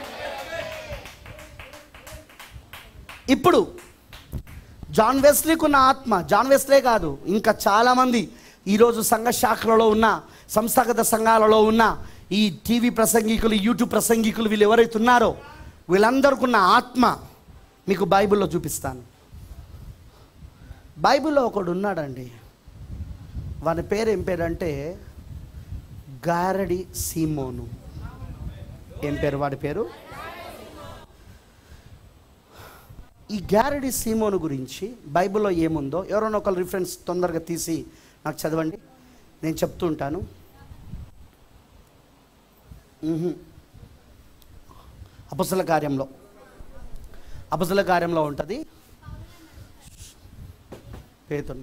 Speaker 1: ఇప్పుడు జాన్ వెస్లీకి ఉన్న ఆత్మ జాన్ వెస్లే కాదు ఇంకా చాలామంది ఈరోజు సంఘ శాఖలలో ఉన్న సంస్థాగత సంఘాలలో ఉన్న ఈ టీవీ ప్రసంగికులు యూట్యూబ్ ప్రసంగికులు వీళ్ళు ఎవరైతే ఉన్నారో వీళ్ళందరికీ ఉన్న ఆత్మ మీకు బైబిల్లో చూపిస్తాను బైబిల్లో ఒకడు ఉన్నాడండి వాని పేరు ఏం పేరు అంటే గారడి సీమోను ఏం పేరు వాడి పేరు ఈ గ్యారడి సీమోను గురించి బైబిల్లో ఏముందో ఎవరైనా ఒకరు రిఫరెన్స్ తొందరగా తీసి నాకు చదవండి నేను చెప్తూ ఉంటాను మ్మ్హ. అపసల కార్యంలో అపసల కార్యంలో ఉంటుంది పేతుని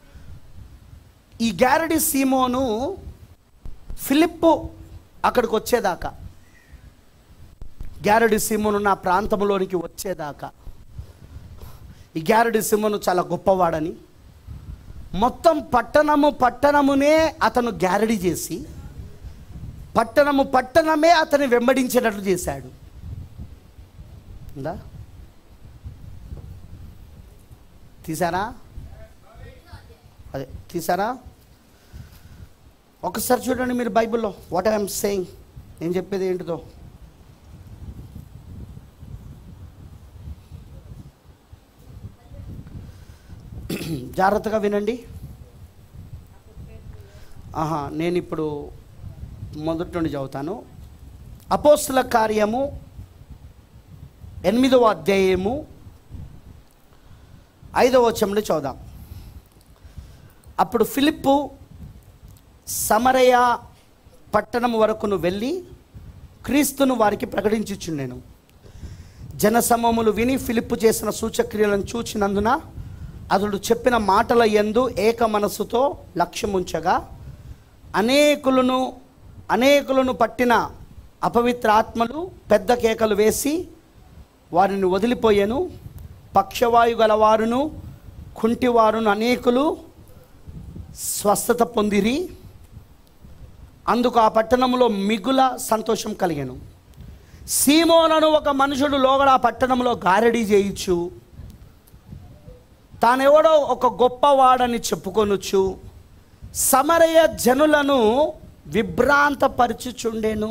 Speaker 1: ఈ గ్యారడి సీమోను ఫిలిప్పు అక్కడికి వచ్చేదాకా గ్యారడి సీమోను నా ప్రాంతంలోనికి వచ్చేదాకా ఈ గ్యారడి సింహను చాలా గొప్పవాడని మొత్తం పట్టణము పట్టణమునే అతను గ్యారడి చేసి పట్టణము పట్టణమే అతని వెంబడించేటట్లు చేశాడు ఉందా తీసారా అదే తీసారా ఒకసారి చూడండి మీరు బైబిల్లో వాట్ ఐఎమ్ సేయింగ్ నేను చెప్పేది ఏంటిదో జాగ్రత్తగా వినండి ఆహా నేను ఇప్పుడు మొదటి నుండి చదువుతాను అపోస్తుల కార్యము ఎనిమిదవ అధ్యాయము ఐదవ వచనంలో చదువుదాం అప్పుడు ఫిలిప్పు సమరయ పట్టణం వరకును వెళ్ళి క్రీస్తును వారికి ప్రకటించుచుండెను జనసమూహములు విని ఫిలిప్పు చేసిన సూచక్రియలను చూచినందున అతడు చెప్పిన మాటల యందు ఏక మనస్సుతో లక్ష్యముంచగా అనేకులను అనేకులను పట్టిన అపవిత్ర ఆత్మలు పెద్ద కేకలు వేసి వారిని వదిలిపోయాను పక్షవాయు గలవారును కుంటివారును అనేకులు స్వస్థత పొందిరి అందుకు ఆ పట్టణంలో మిగుల సంతోషం కలిగాను సీమోనను ఒక మనుషుడు లోగడ ఆ పట్టణంలో గారడీ చేయించు తానెవడో ఒక గొప్పవాడని చెప్పుకొనొచ్చు సమరయ జనులను విభ్రాంతపరచుచుండెను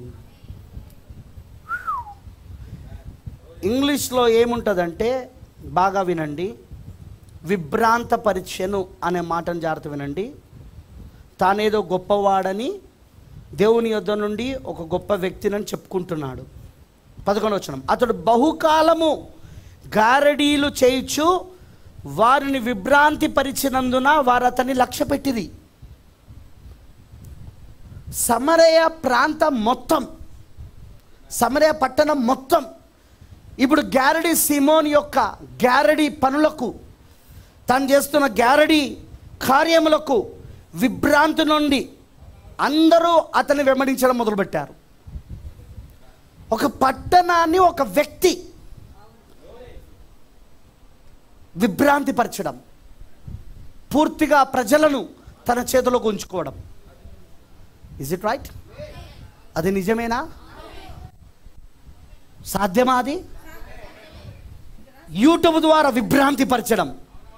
Speaker 1: ఇంగ్లీష్లో ఏముంటుందంటే బాగా వినండి విభ్రాంతపరిచెను అనే మాటను జాగ్రత్త వినండి తానేదో గొప్పవాడని దేవుని యొద్ద నుండి ఒక గొప్ప వ్యక్తినని చెప్పుకుంటున్నాడు పదకొండు వచనం అతడు బహుకాలము గారడీలు చేయుచు వారిని విభ్రాంతి పరిచినందున వారు అతన్ని లక్ష్య పెట్టిరి సమరయ ప్రాంతం మొత్తం సమరయ పట్టణం మొత్తం ఇప్పుడు గ్యారడీ సిమోన్ యొక్క గ్యారడీ పనులకు తను చేస్తున్న గ్యారడీ కార్యములకు విభ్రాంతి నుండి అందరూ అతన్ని వెంబడించడం మొదలుపెట్టారు ఒక పట్టణాన్ని ఒక వ్యక్తి విభ్రాంతిపరచడం పూర్తిగా ప్రజలను తన చేతిలోకి ఉంచుకోవడం ఇజ్ ఇట్ రైట్ అది నిజమేనా సాధ్యమా అది యూట్యూబ్ ద్వారా విభ్రాంతి పరచడం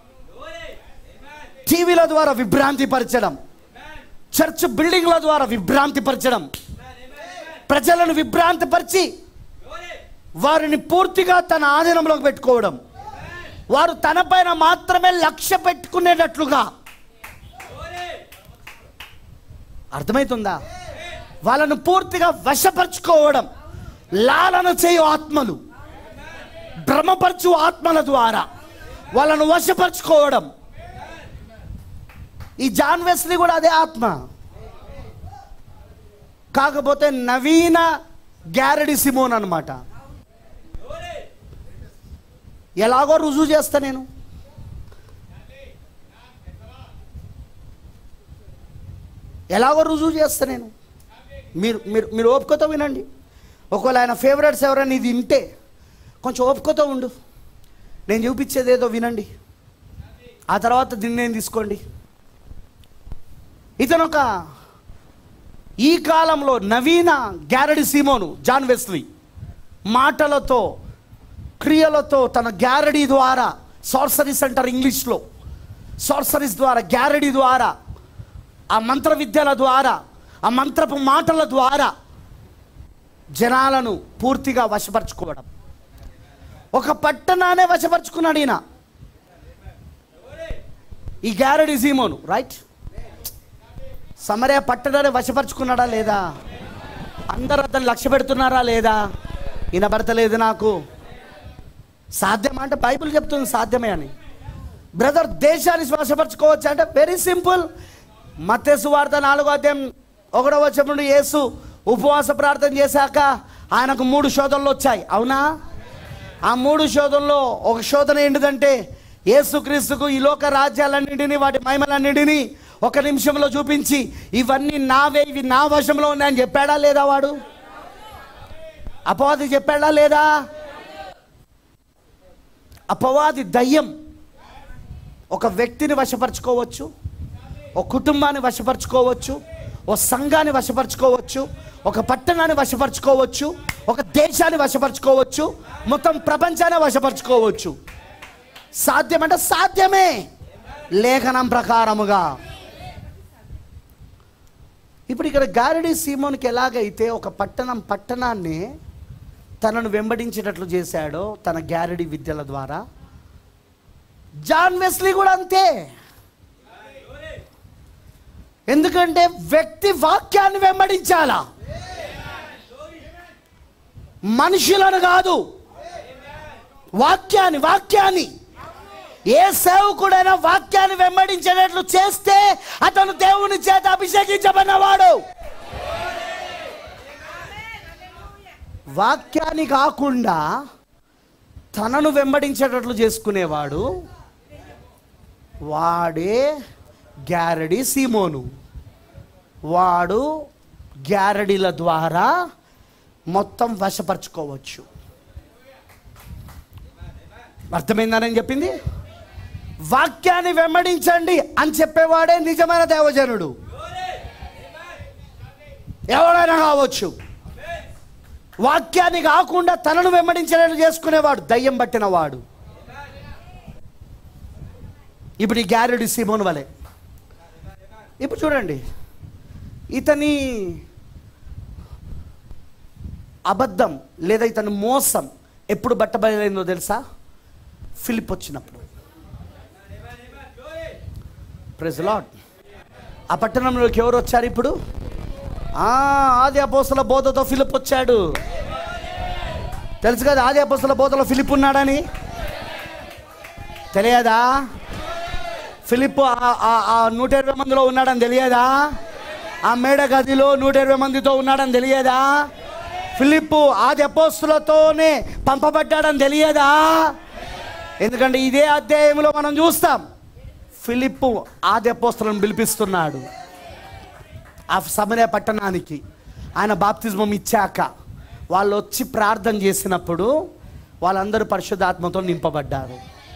Speaker 1: టీవీల ద్వారా విభ్రాంతి పరచడం చర్చ్ బిల్డింగ్ల ద్వారా విభ్రాంతి పరచడం ప్రజలను విభ్రాంతిపరిచి వారిని పూర్తిగా తన ఆధీనంలోకి పెట్టుకోవడం వారు తన పైన మాత్రమే లక్ష్య పెట్టుకునేటట్లుగా అర్థమవుతుందా వాళ్ళను పూర్తిగా వశపరుచుకోవడం లాలన చేయు ఆత్మలు భ్రమపరచు ఆత్మల ద్వారా వాళ్ళను వశపరుచుకోవడం ఈ జాన్ వెస్లీ కూడా అదే ఆత్మ కాకపోతే నవీన గ్యారడి సిమోన్ అనమాట ఎలాగో రుజువు చేస్తా నేను ఎలాగో రుజువు చేస్తా నేను మీరు మీరు మీరు ఓపికతో వినండి ఒకవేళ ఆయన ఫేవరెట్స్ ఎవరైనా ఇది వింటే కొంచెం ఓపికతో ఉండు నేను చూపించేది ఏదో వినండి ఆ తర్వాత దీన్ని తీసుకోండి ఇతను ఒక ఈ కాలంలో నవీన గ్యారడి సీమోను జాన్ వెస్లీ మాటలతో క్రియలతో తన గ్యారడీ ద్వారా సార్సరీస్ అంటారు ఇంగ్లీష్లో సార్సరీస్ ద్వారా గ్యారడీ ద్వారా ఆ మంత్ర విద్యల ద్వారా ఆ మంత్రపు మాటల ద్వారా జనాలను పూర్తిగా వశపరచుకోవడం ఒక పట్టణానే వశపరుచుకున్నాడు ఈయన ఈ గ్యారడీ సీమోను రైట్ సమరయ పట్టణాన్ని వశపరుచుకున్నాడా లేదా అందరూ అతను లక్ష్య పెడుతున్నారా లేదా వినబడతలేదు నాకు సాధ్యమా అంటే బైబిల్ చెప్తుంది సాధ్యమే అని బ్రదర్ దేశాన్ని వశపరచుకోవచ్చు అంటే వెరీ సింపుల్ మత్తేసు వార్త నాలుగో అధ్యాయం ఒకటో వచ్చే నుండి యేసు ఉపవాస ప్రార్థన చేశాక ఆయనకు మూడు శోధనలు వచ్చాయి అవునా ఆ మూడు శోధనలో ఒక శోధన ఏంటిదంటే యేసుక్రీస్తుకు ఈ లోక రాజ్యాలన్నింటినీ వాటి మహిమలన్నింటినీ ఒక నిమిషంలో చూపించి ఇవన్నీ నావే ఇవి నా వశంలో ఉన్నాయని చెప్పాడా లేదా వాడు అపవాది చెప్పాడా లేదా అపవాది దయ్యం ఒక వ్యక్తిని వశపరచుకోవచ్చు ఒక కుటుంబాన్ని వశపరచుకోవచ్చు ఒక సంఘాన్ని వశపరచుకోవచ్చు ఒక పట్టణాన్ని వశపరచుకోవచ్చు ఒక దేశాన్ని వశపరచుకోవచ్చు మొత్తం ప్రపంచాన్ని వశపరచుకోవచ్చు సాధ్యమంటే సాధ్యమే లేఖనం ప్రకారముగా ఇప్పుడు ఇక్కడ గారడి సీమోనికి ఎలాగైతే ఒక పట్టణం పట్టణాన్ని తనను వెంబడించేటట్లు చేశాడో తన గ్యారడి విద్యల ద్వారా జాన్ వెస్లీ కూడా అంతే ఎందుకంటే వ్యక్తి వాక్యాన్ని వెంబడించాలా మనుషులను కాదు వాక్యాన్ని వాక్యాన్ని ఏ సేవకుడైనా వాక్యాన్ని వెంబడించేటట్లు చేస్తే అతను దేవుని చేత అభిషేకించబడినవాడు వాక్యాన్ని కాకుండా తనను వెంబడించేటట్లు చేసుకునేవాడు వాడే గ్యారడి సీమోను వాడు గ్యారడీల ద్వారా మొత్తం వశపరచుకోవచ్చు అర్థమైందా నేను చెప్పింది వాక్యాన్ని వెంబడించండి అని చెప్పేవాడే నిజమైన దేవజనుడు ఎవరైనా కావచ్చు వాక్యాన్ని కాకుండా తనను వెంబడించేటట్లు చేసుకునేవాడు దయ్యం పట్టినవాడు ఇప్పుడు ఈ గ్యారెడి సిమోన్ వలె ఇప్పుడు చూడండి ఇతని అబద్ధం లేదా ఇతని మోసం ఎప్పుడు బట్టబయలైందో తెలుసా ఫిలిప్ వచ్చినప్పుడు ప్రెజ్ లాడ్ ఆ పట్టణంలోకి ఎవరు వచ్చారు ఇప్పుడు ఆ, ఆది అపోస్తుల బోధతో ఫిలిప్ వచ్చాడు తెలుసు కదా ఆది అపోస్తుల బోధలో ఫిలిప్ ఉన్నాడని తెలియదా ఫిలిప్ ఆ- ఆ- ఆ నూట ఇరవై మందిలో ఉన్నాడని తెలియదా ఆ మేడ గదిలో నూట ఇరవై మందితో ఉన్నాడని తెలియదా ఫిలిప్ ఆది అపోస్తులతోనే పంపబడ్డాడని తెలియదా ఎందుకంటే ఇదే అధ్యాయంలో మనం చూస్తాం ఫిలిప్ ఆది అపోస్తులను పిలిపిస్తున్నాడు ఆ సమరయ పట్టణానికి ఆయన బాప్తిజమం ఇచ్చాక వాళ్ళు వచ్చి ప్రార్థన చేసినప్పుడు వాళ్ళందరూ పరిశుద్ధాత్మతో నింపబడ్డారు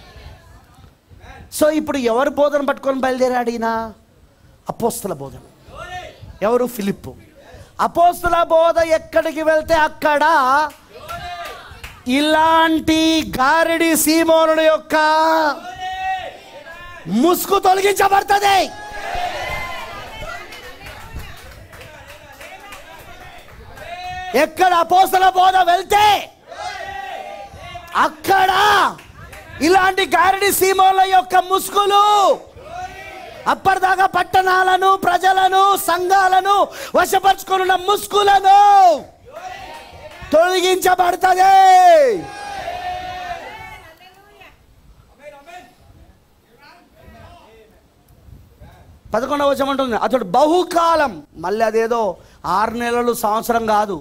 Speaker 1: సో ఇప్పుడు ఎవరు బోధన పట్టుకొని బయలుదేరాడు ఈయన అపోస్తుల బోధన ఎవరు ఫిలిప్ అపోస్తుల బోధ ఎక్కడికి వెళ్తే అక్కడ ఇలాంటి గారిడి సీమోనుడు యొక్క ముసుగు తొలగించబడుతుంది ఎక్కడ అపోస్తల బోధ వెళ్తే అక్కడ ఇలాంటి గారిడి సీమోల యొక్క ముసుగులు అప్పటిదాకా పట్టణాలను ప్రజలను సంఘాలను వశపరుచుకున్న ముసుగులను తొలగించబడుతుంది పదకొండవ వచనం ఉంటుంది అతడు బహుకాలం మళ్ళీ అదేదో ఆరు నెలలు సంవత్సరం కాదు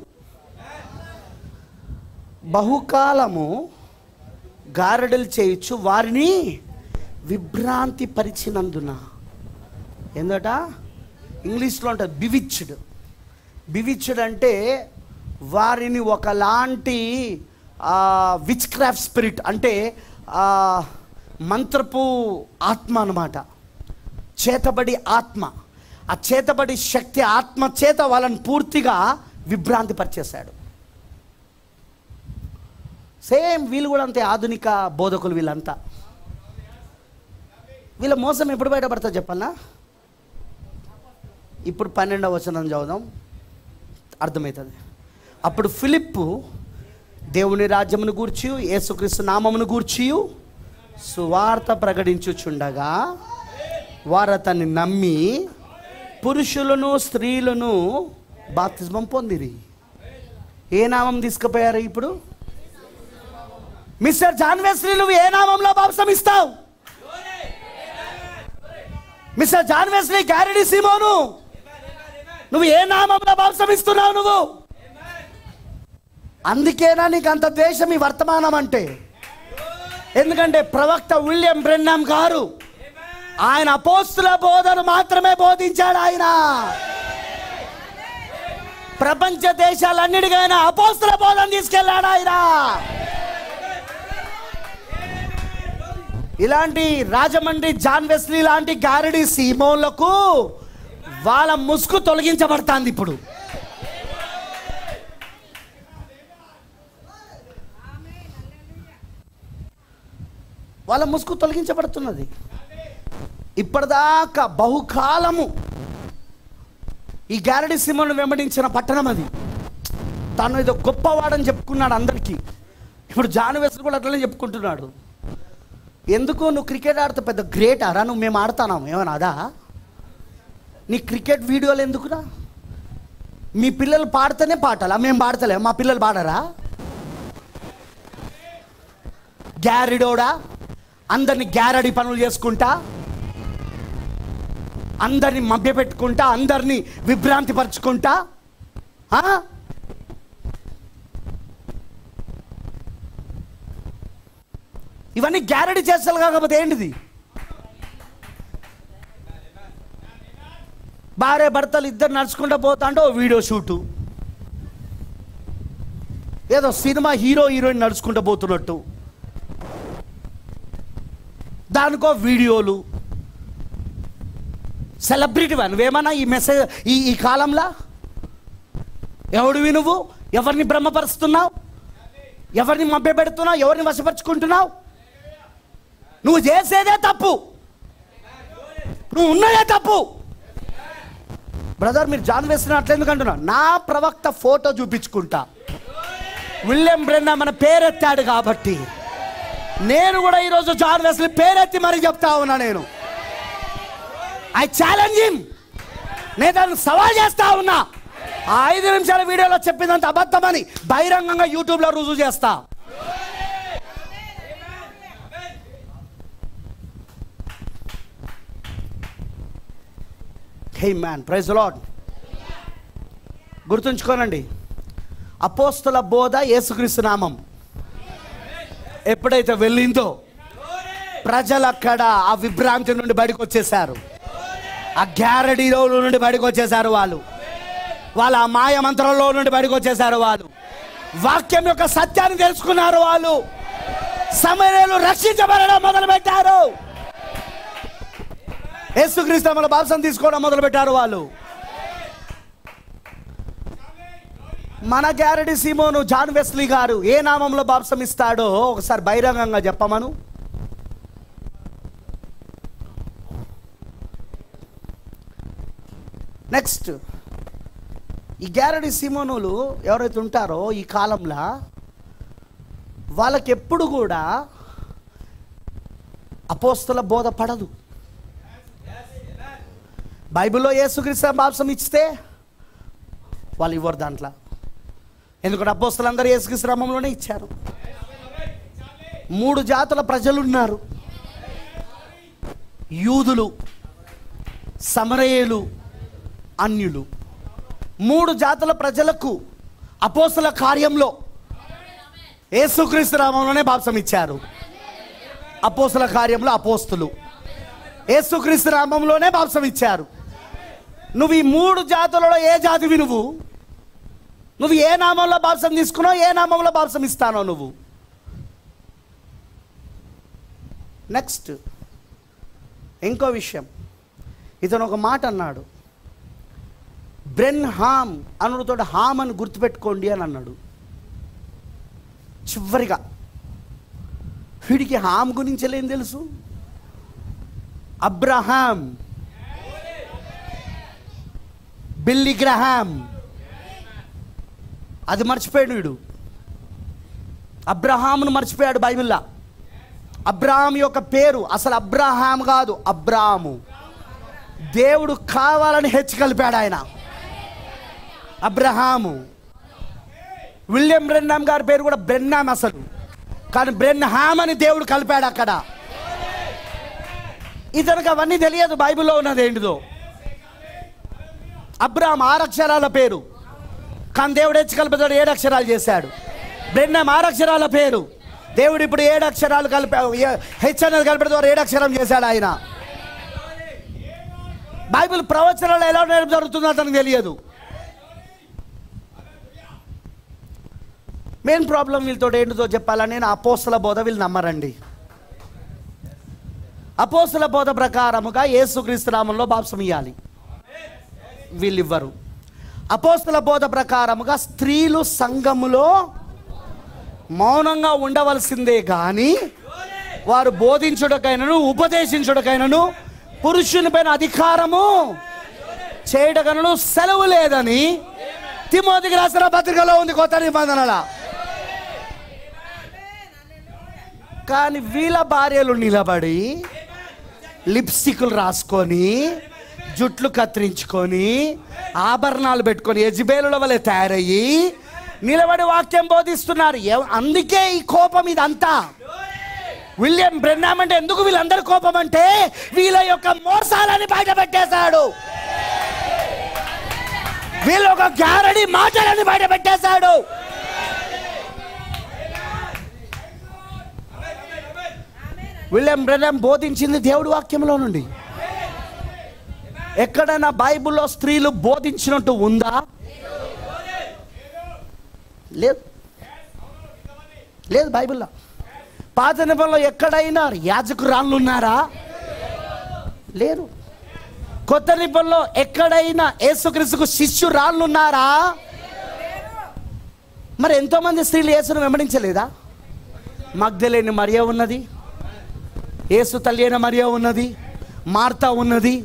Speaker 1: బహుకాలము గారడలు చేయొచ్చు వారిని విభ్రాంతి పరిచినందున ఏందట ఇంగ్లీష్లో ఉంటుంది బివిచ్డ్ బివిచ్డ్ అంటే వారిని ఒకలాంటి విచ్ క్రాఫ్ట్ స్పిరిట్ అంటే ఆ, మంత్రపు ఆత్మ అన్నమాట చేతబడి ఆత్మ ఆ చేతబడి శక్తి ఆత్మ చేత వాళ్ళని పూర్తిగా విభ్రాంతి పరిచేశాడు సేమ్ వీళ్ళు కూడా అంతే ఆధునిక బోధకులు వీళ్ళంతా వీళ్ళ మోసం ఎప్పుడు బయటపడతా చెప్పన్నా ఇప్పుడు పన్నెండవ వచనం చదువుదాం అర్థమవుతుంది అప్పుడు ఫిలిప్పు దేవుని రాజ్యమును గూర్చి యేసుక్రీస్తు నామమును గూర్చి సువార్త ప్రకటించుచుండగా వారు అతన్ని నమ్మి పురుషులను స్త్రీలను బాప్తిజమం పొందిరి ఏ నామం తీసుకుపోయారు ఇప్పుడు మిస్టర్ జాన్వేశ్రీ నువ్వు ఏ నామంలో బాప్సం ఇస్తావు మిస్టర్ జాన్వేశ్రీ గ్యారెడీ సీమోను నువ్వు ఏ నామంలో బాప్సం ఇస్తున్నావు నువ్వు అందుకేనా నీకు అంత ద్వేషం ఈ వర్తమానం అంటే ఎందుకంటే ప్రవక్త విలియం బ్రెన్నాం గారు ఆయన అపోస్తుల బోధన మాత్రమే బోధించాడు ఆయన ప్రపంచ దేశాలన్నిటికైనా అపోస్తుల బోధన తీసుకెళ్ళాడు ఆయన ఇలాంటి రాజమండ్రి జాన్ వెస్లీ లాంటి గారడి సీమోన్లకు వాళ్ళ ముసుగు తొలగించబడుతుంది ఇప్పుడు వాళ్ళ ముసుగు తొలగించబడుతున్నది ఇప్పటిదాకా బహుకాలము ఈ గారడి సింహను వెంబడించిన పట్టణం అది తను ఏదో గొప్పవాడని చెప్పుకున్నాడు అందరికీ ఇప్పుడు జాను వెస్లు కూడా అట్లనే చెప్పుకుంటున్నాడు ఎందుకు నువ్వు క్రికెట్ ఆడితే పెద్ద గ్రేట్ ఆరా నువ్వు మేము ఆడుతున్నాము ఏమన్నా అదా నీ క్రికెట్ వీడియోలు ఎందుకురా మీ పిల్లలు పాడితేనే పాటాలా మేము పాడతలే మా పిల్లలు పాడరా గ్యారిడోడా అందరిని గ్యారడి పనులు చేసుకుంటా అందరిని మభ్యపెట్టుకుంటా అందరినీ విభ్రాంతి పరుచుకుంటా ఆ? ఇవన్నీ గ్యారడి చేస్తారు కాకపోతే ఏంటిది భార్య భర్తలు ఇద్దరు నడుచుకుంటూ పోతా అంటే ఓ వీడియో షూటు ఏదో సినిమా హీరో హీరోయిన్ నడుచుకుంటూ పోతున్నట్టు దానికో వీడియోలు సెలబ్రిటీ నువ్వేమన్నా ఈ మెసేజ్ ఈ ఈ కాలంలో ఎవడివి నువ్వు ఎవరిని భ్రమపరుస్తున్నావు ఎవరిని మభ్యపెడుతున్నావు ఎవరిని వశపరుచుకుంటున్నావు నువ్వు చేసేదే తప్పు నువ్వు ఉన్నదే తప్పు బ్రదర్ మీరు జాన్ వేస్తున్నట్లు ఎందుకు అంటున్నా నా ప్రవక్త ఫోటో చూపించుకుంటా విలియం బ్రెన్నా మన పేరెత్తాడు కాబట్టి నేను కూడా ఈరోజు జాన్ వెస్లీ పేరెత్తి మరీ చెప్తా ఉన్నా నేను ఐ ఛాలెంజ్ హిమ్ నేను దాన్ని సవాల్ చేస్తా ఉన్నా ఆ ఐదు నిమిషాల వీడియోలో చెప్పిందంత అబద్ధమని బహిరంగంగా యూట్యూబ్లో రుజువు చేస్తా హే మ్యాన్ ప్రైజ్ లాడ్ గుర్తుంచుకోనండి అపోస్తుల బోధ యేసుక్రీస్తు నామం ఎప్పుడైతే వెళ్ళిందో ప్రజలు అక్కడ ఆ విభ్రాంతి నుండి బయటకు వచ్చేసారు ఆ గ్యారడీలో నుండి బయటకు వచ్చేసారు వాళ్ళు వాళ్ళ ఆ మాయ మంత్రంలో నుండి బయటకు వచ్చేసారు వాళ్ళు వాక్యం యొక్క సత్యాన్ని తెలుసుకున్నారు వాళ్ళు సమయంలో రక్షించబడడం మొదలు పెట్టారు యేసుక్రీస్తు మన బాప్సం తీసుకోవడం మొదలు పెట్టారు వాళ్ళు మన గ్యారడి సీమోను జాన్ వెస్లీ గారు ఏ నామంలో బాప్సం ఇస్తాడో ఒకసారి బహిరంగంగా చెప్పమను నెక్స్ట్ ఈ గ్యారడి సీమోనులు ఎవరైతే ఉంటారో ఈ కాలంలో వాళ్ళకి ఎప్పుడు కూడా అపోస్తుల బోధ పడదు బైబిల్లో యేసుక్రీస్తు బాప్సం ఇస్తే వాళ్ళు ఇవ్వరు దాంట్లో ఎందుకంటే అపోస్తులందరూ యేసుక్రీస్తు నామంలోనే ఇచ్చారు మూడు జాతుల ప్రజలు ఉన్నారు యూదులు సమరయేలు అన్యులు మూడు జాతుల ప్రజలకు అపోస్తుల కార్యంలో యేసుక్రీస్తు నామంలోనే బాప్సం ఇచ్చారు అపోస్తుల కార్యంలో అపోస్తులు యేసుక్రీస్తు నామంలోనే బాప్సం ఇచ్చారు నువ్వు ఈ మూడు జాతులలో ఏ జాతివి నువ్వు నువ్వు ఏ నామంలో బాప్సం తీసుకున్నావు ఏ నామంలో బాప్సం ఇస్తానో నువ్వు నెక్స్ట్ ఇంకో విషయం ఇతను ఒక మాట అన్నాడు బ్రెన్ హామ్ అనుడితో హామ్ అని గుర్తుపెట్టుకోండి అని అన్నాడు చివరిగా వీడికి హామ్ గురించి ఏం తెలుసు అబ్రహాం బిల్లి గ్రహాం అది మర్చిపోయాడు వీడు అబ్రహామును మర్చిపోయాడు బైబిల్లా అబ్రహాం యొక్క పేరు అసలు అబ్రహాం కాదు అబ్రాము దేవుడు కావాలని హెచ్చు కలిపాడు ఆయన అబ్రహాము విలియం బ్రెన్నామ్ గారి పేరు కూడా బ్రెన్నామ్ అసలు కానీ బ్రెన్హామ్ అని దేవుడు కలిపాడు అక్కడ ఇతనికి అవన్నీ తెలియదు బైబిల్లో ఉన్నది ఏంటిదో అబ్రామ్ ఆరు అక్షరాల పేరు కానీ దేవుడు హెచ్చు కలిపితాడు ఏడు అక్షరాలు చేశాడు బ్రెన్నం ఆరు అక్షరాల పేరు దేవుడు ఇప్పుడు ఏడు అక్షరాలు కలిపా ఏ- హెచ్ అనేది కలిపిన ద్వారా ఏడు అక్షరం చేశాడు ఆయన బైబిల్ ప్రవచనాలు ఎలా నేర్పు జరుగుతుందో అతనికి తెలియదు మెయిన్ ప్రాబ్లం వీళ్ళతో ఏంటిదో చెప్పాలని నేను అపోస్తుల బోధ వీళ్ళు నమ్మరండి అపోస్తుల బోధ ప్రకారముగా యేసుక్రీస్తు నామంలో బాప్సం ఇవ్వాలి వీళ్ళు ఇవ్వరు అపోస్తుల బోధ ప్రకారముగా స్త్రీలు సంఘములో మౌనంగా ఉండవలసిందే కానీ వారు బోధించుటకైనను ఉపదేశించుటకైనను పురుషుని పైన అధికారము చేయడకైనను సెలవు లేదని తిమోతికి రాసిన పత్రికలో ఉంది కొత్త నిబంధనల కానీ వీళ్ళ భార్యలు నిలబడి లిప్స్టిక్లు రాసుకొని జుట్లు కత్తిరించుకొని ఆభరణాలు పెట్టుకొని యజ్బేలుల వలె తయారయ్యి నిలబడి వాక్యం బోధిస్తున్నారు ఎవ- అందుకే ఈ కోపం ఇదంతా విలియం బ్రెన్నామ్ అంటే ఎందుకు వీళ్ళందరి కోపం అంటే వీళ్ళ యొక్క మోసాలని బయట పెట్టేశాడు వీళ్ళ ఒక గ్యారడి మాటలని బయట పెట్టేశాడు విలియం బ్రెన్నామ్ బోధించింది దేవుడి వాక్యంలో నుండి ఎక్కడైనా బైబిల్లో స్త్రీలు బోధించినట్టు ఉందా లేదు లేదు బైబిల్లో పాత నిబంధనలో ఎక్కడైనా యాజకురాళ్ళు ఉన్నారా లేరు కొత్త నిబంధనలో ఎక్కడైనా యేసుక్రీస్తుకు శిష్యురాళ్ళు ఉన్నారా మరి ఎంతోమంది స్త్రీలు యేసును వెంబడించలేదా మగ్ధలేని మరియ ఉన్నది యేసు తల్లి అయిన మరియ ఉన్నది మార్తా ఉన్నది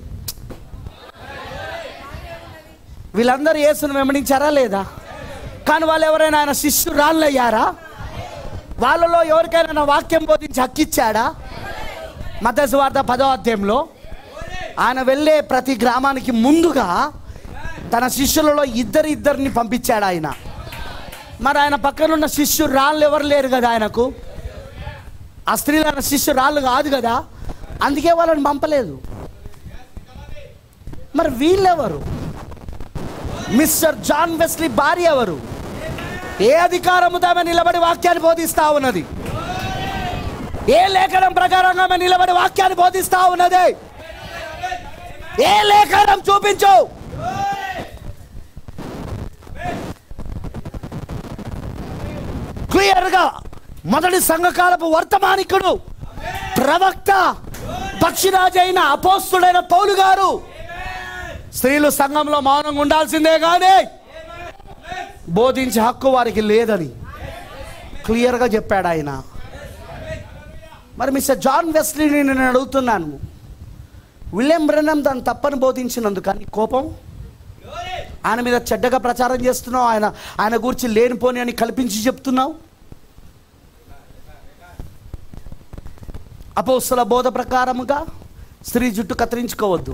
Speaker 1: వీళ్ళందరూ యేసును వెంబడించారా లేదా కానీ వాళ్ళు ఎవరైనా ఆయన శిష్యురాళ్ళు అయ్యారా వాళ్ళలో ఎవరికైనా నా వాక్యం బోధించి హక్కిచ్చాడా మత వార్త పదో అధ్యాయంలో ఆయన వెళ్ళే ప్రతి గ్రామానికి ముందుగా తన శిష్యులలో ఇద్దరు ఇద్దరిని పంపించాడు ఆయన మరి ఆయన పక్కన ఉన్న శిష్యురాళ్ళు ఎవరు లేరు కదా ఆయనకు ఆ స్త్రీలు ఆయన శిష్యురాళ్ళు కాదు కదా అందుకే వాళ్ళని పంపలేదు మరి వీళ్ళెవరు మిస్టర్ జాన్ వెస్లీ భార్య ఎవరు ఏ అధికారము ఆమె నిలబడి వాక్యాన్ని బోధిస్తా ఉన్నది ఏ లేఖనం ప్రకారంగా ఆమె నిలబడి వాక్యాన్ని బోధిస్తా ఉన్నది ఏ లేఖనం చూపించు క్లియర్ గా మొదటి సంఘకాలపు వర్తమానికుడు ప్రవక్త పక్షిరాజైన అపోస్తుడైన పౌలు గారు స్త్రీలు సంఘంలో మౌనంగా ఉండాల్సిందే కానీ బోధించే హక్కు వారికి లేదని క్లియర్గా చెప్పాడు ఆయన మరి మిస్టర్ జాన్ వెస్లీని నేను అడుగుతున్నాను విలియం బ్రెనం దాన్ని తప్పని బోధించినందుకు కానీ కోపం ఆయన మీద చెడ్డగా ప్రచారం చేస్తున్నావు ఆయన ఆయన గురించి లేనిపోని అని కల్పించి చెప్తున్నావు అపోస్తుల బోధ ప్రకారముగా స్త్రీ జుట్టు కత్తిరించుకోవద్దు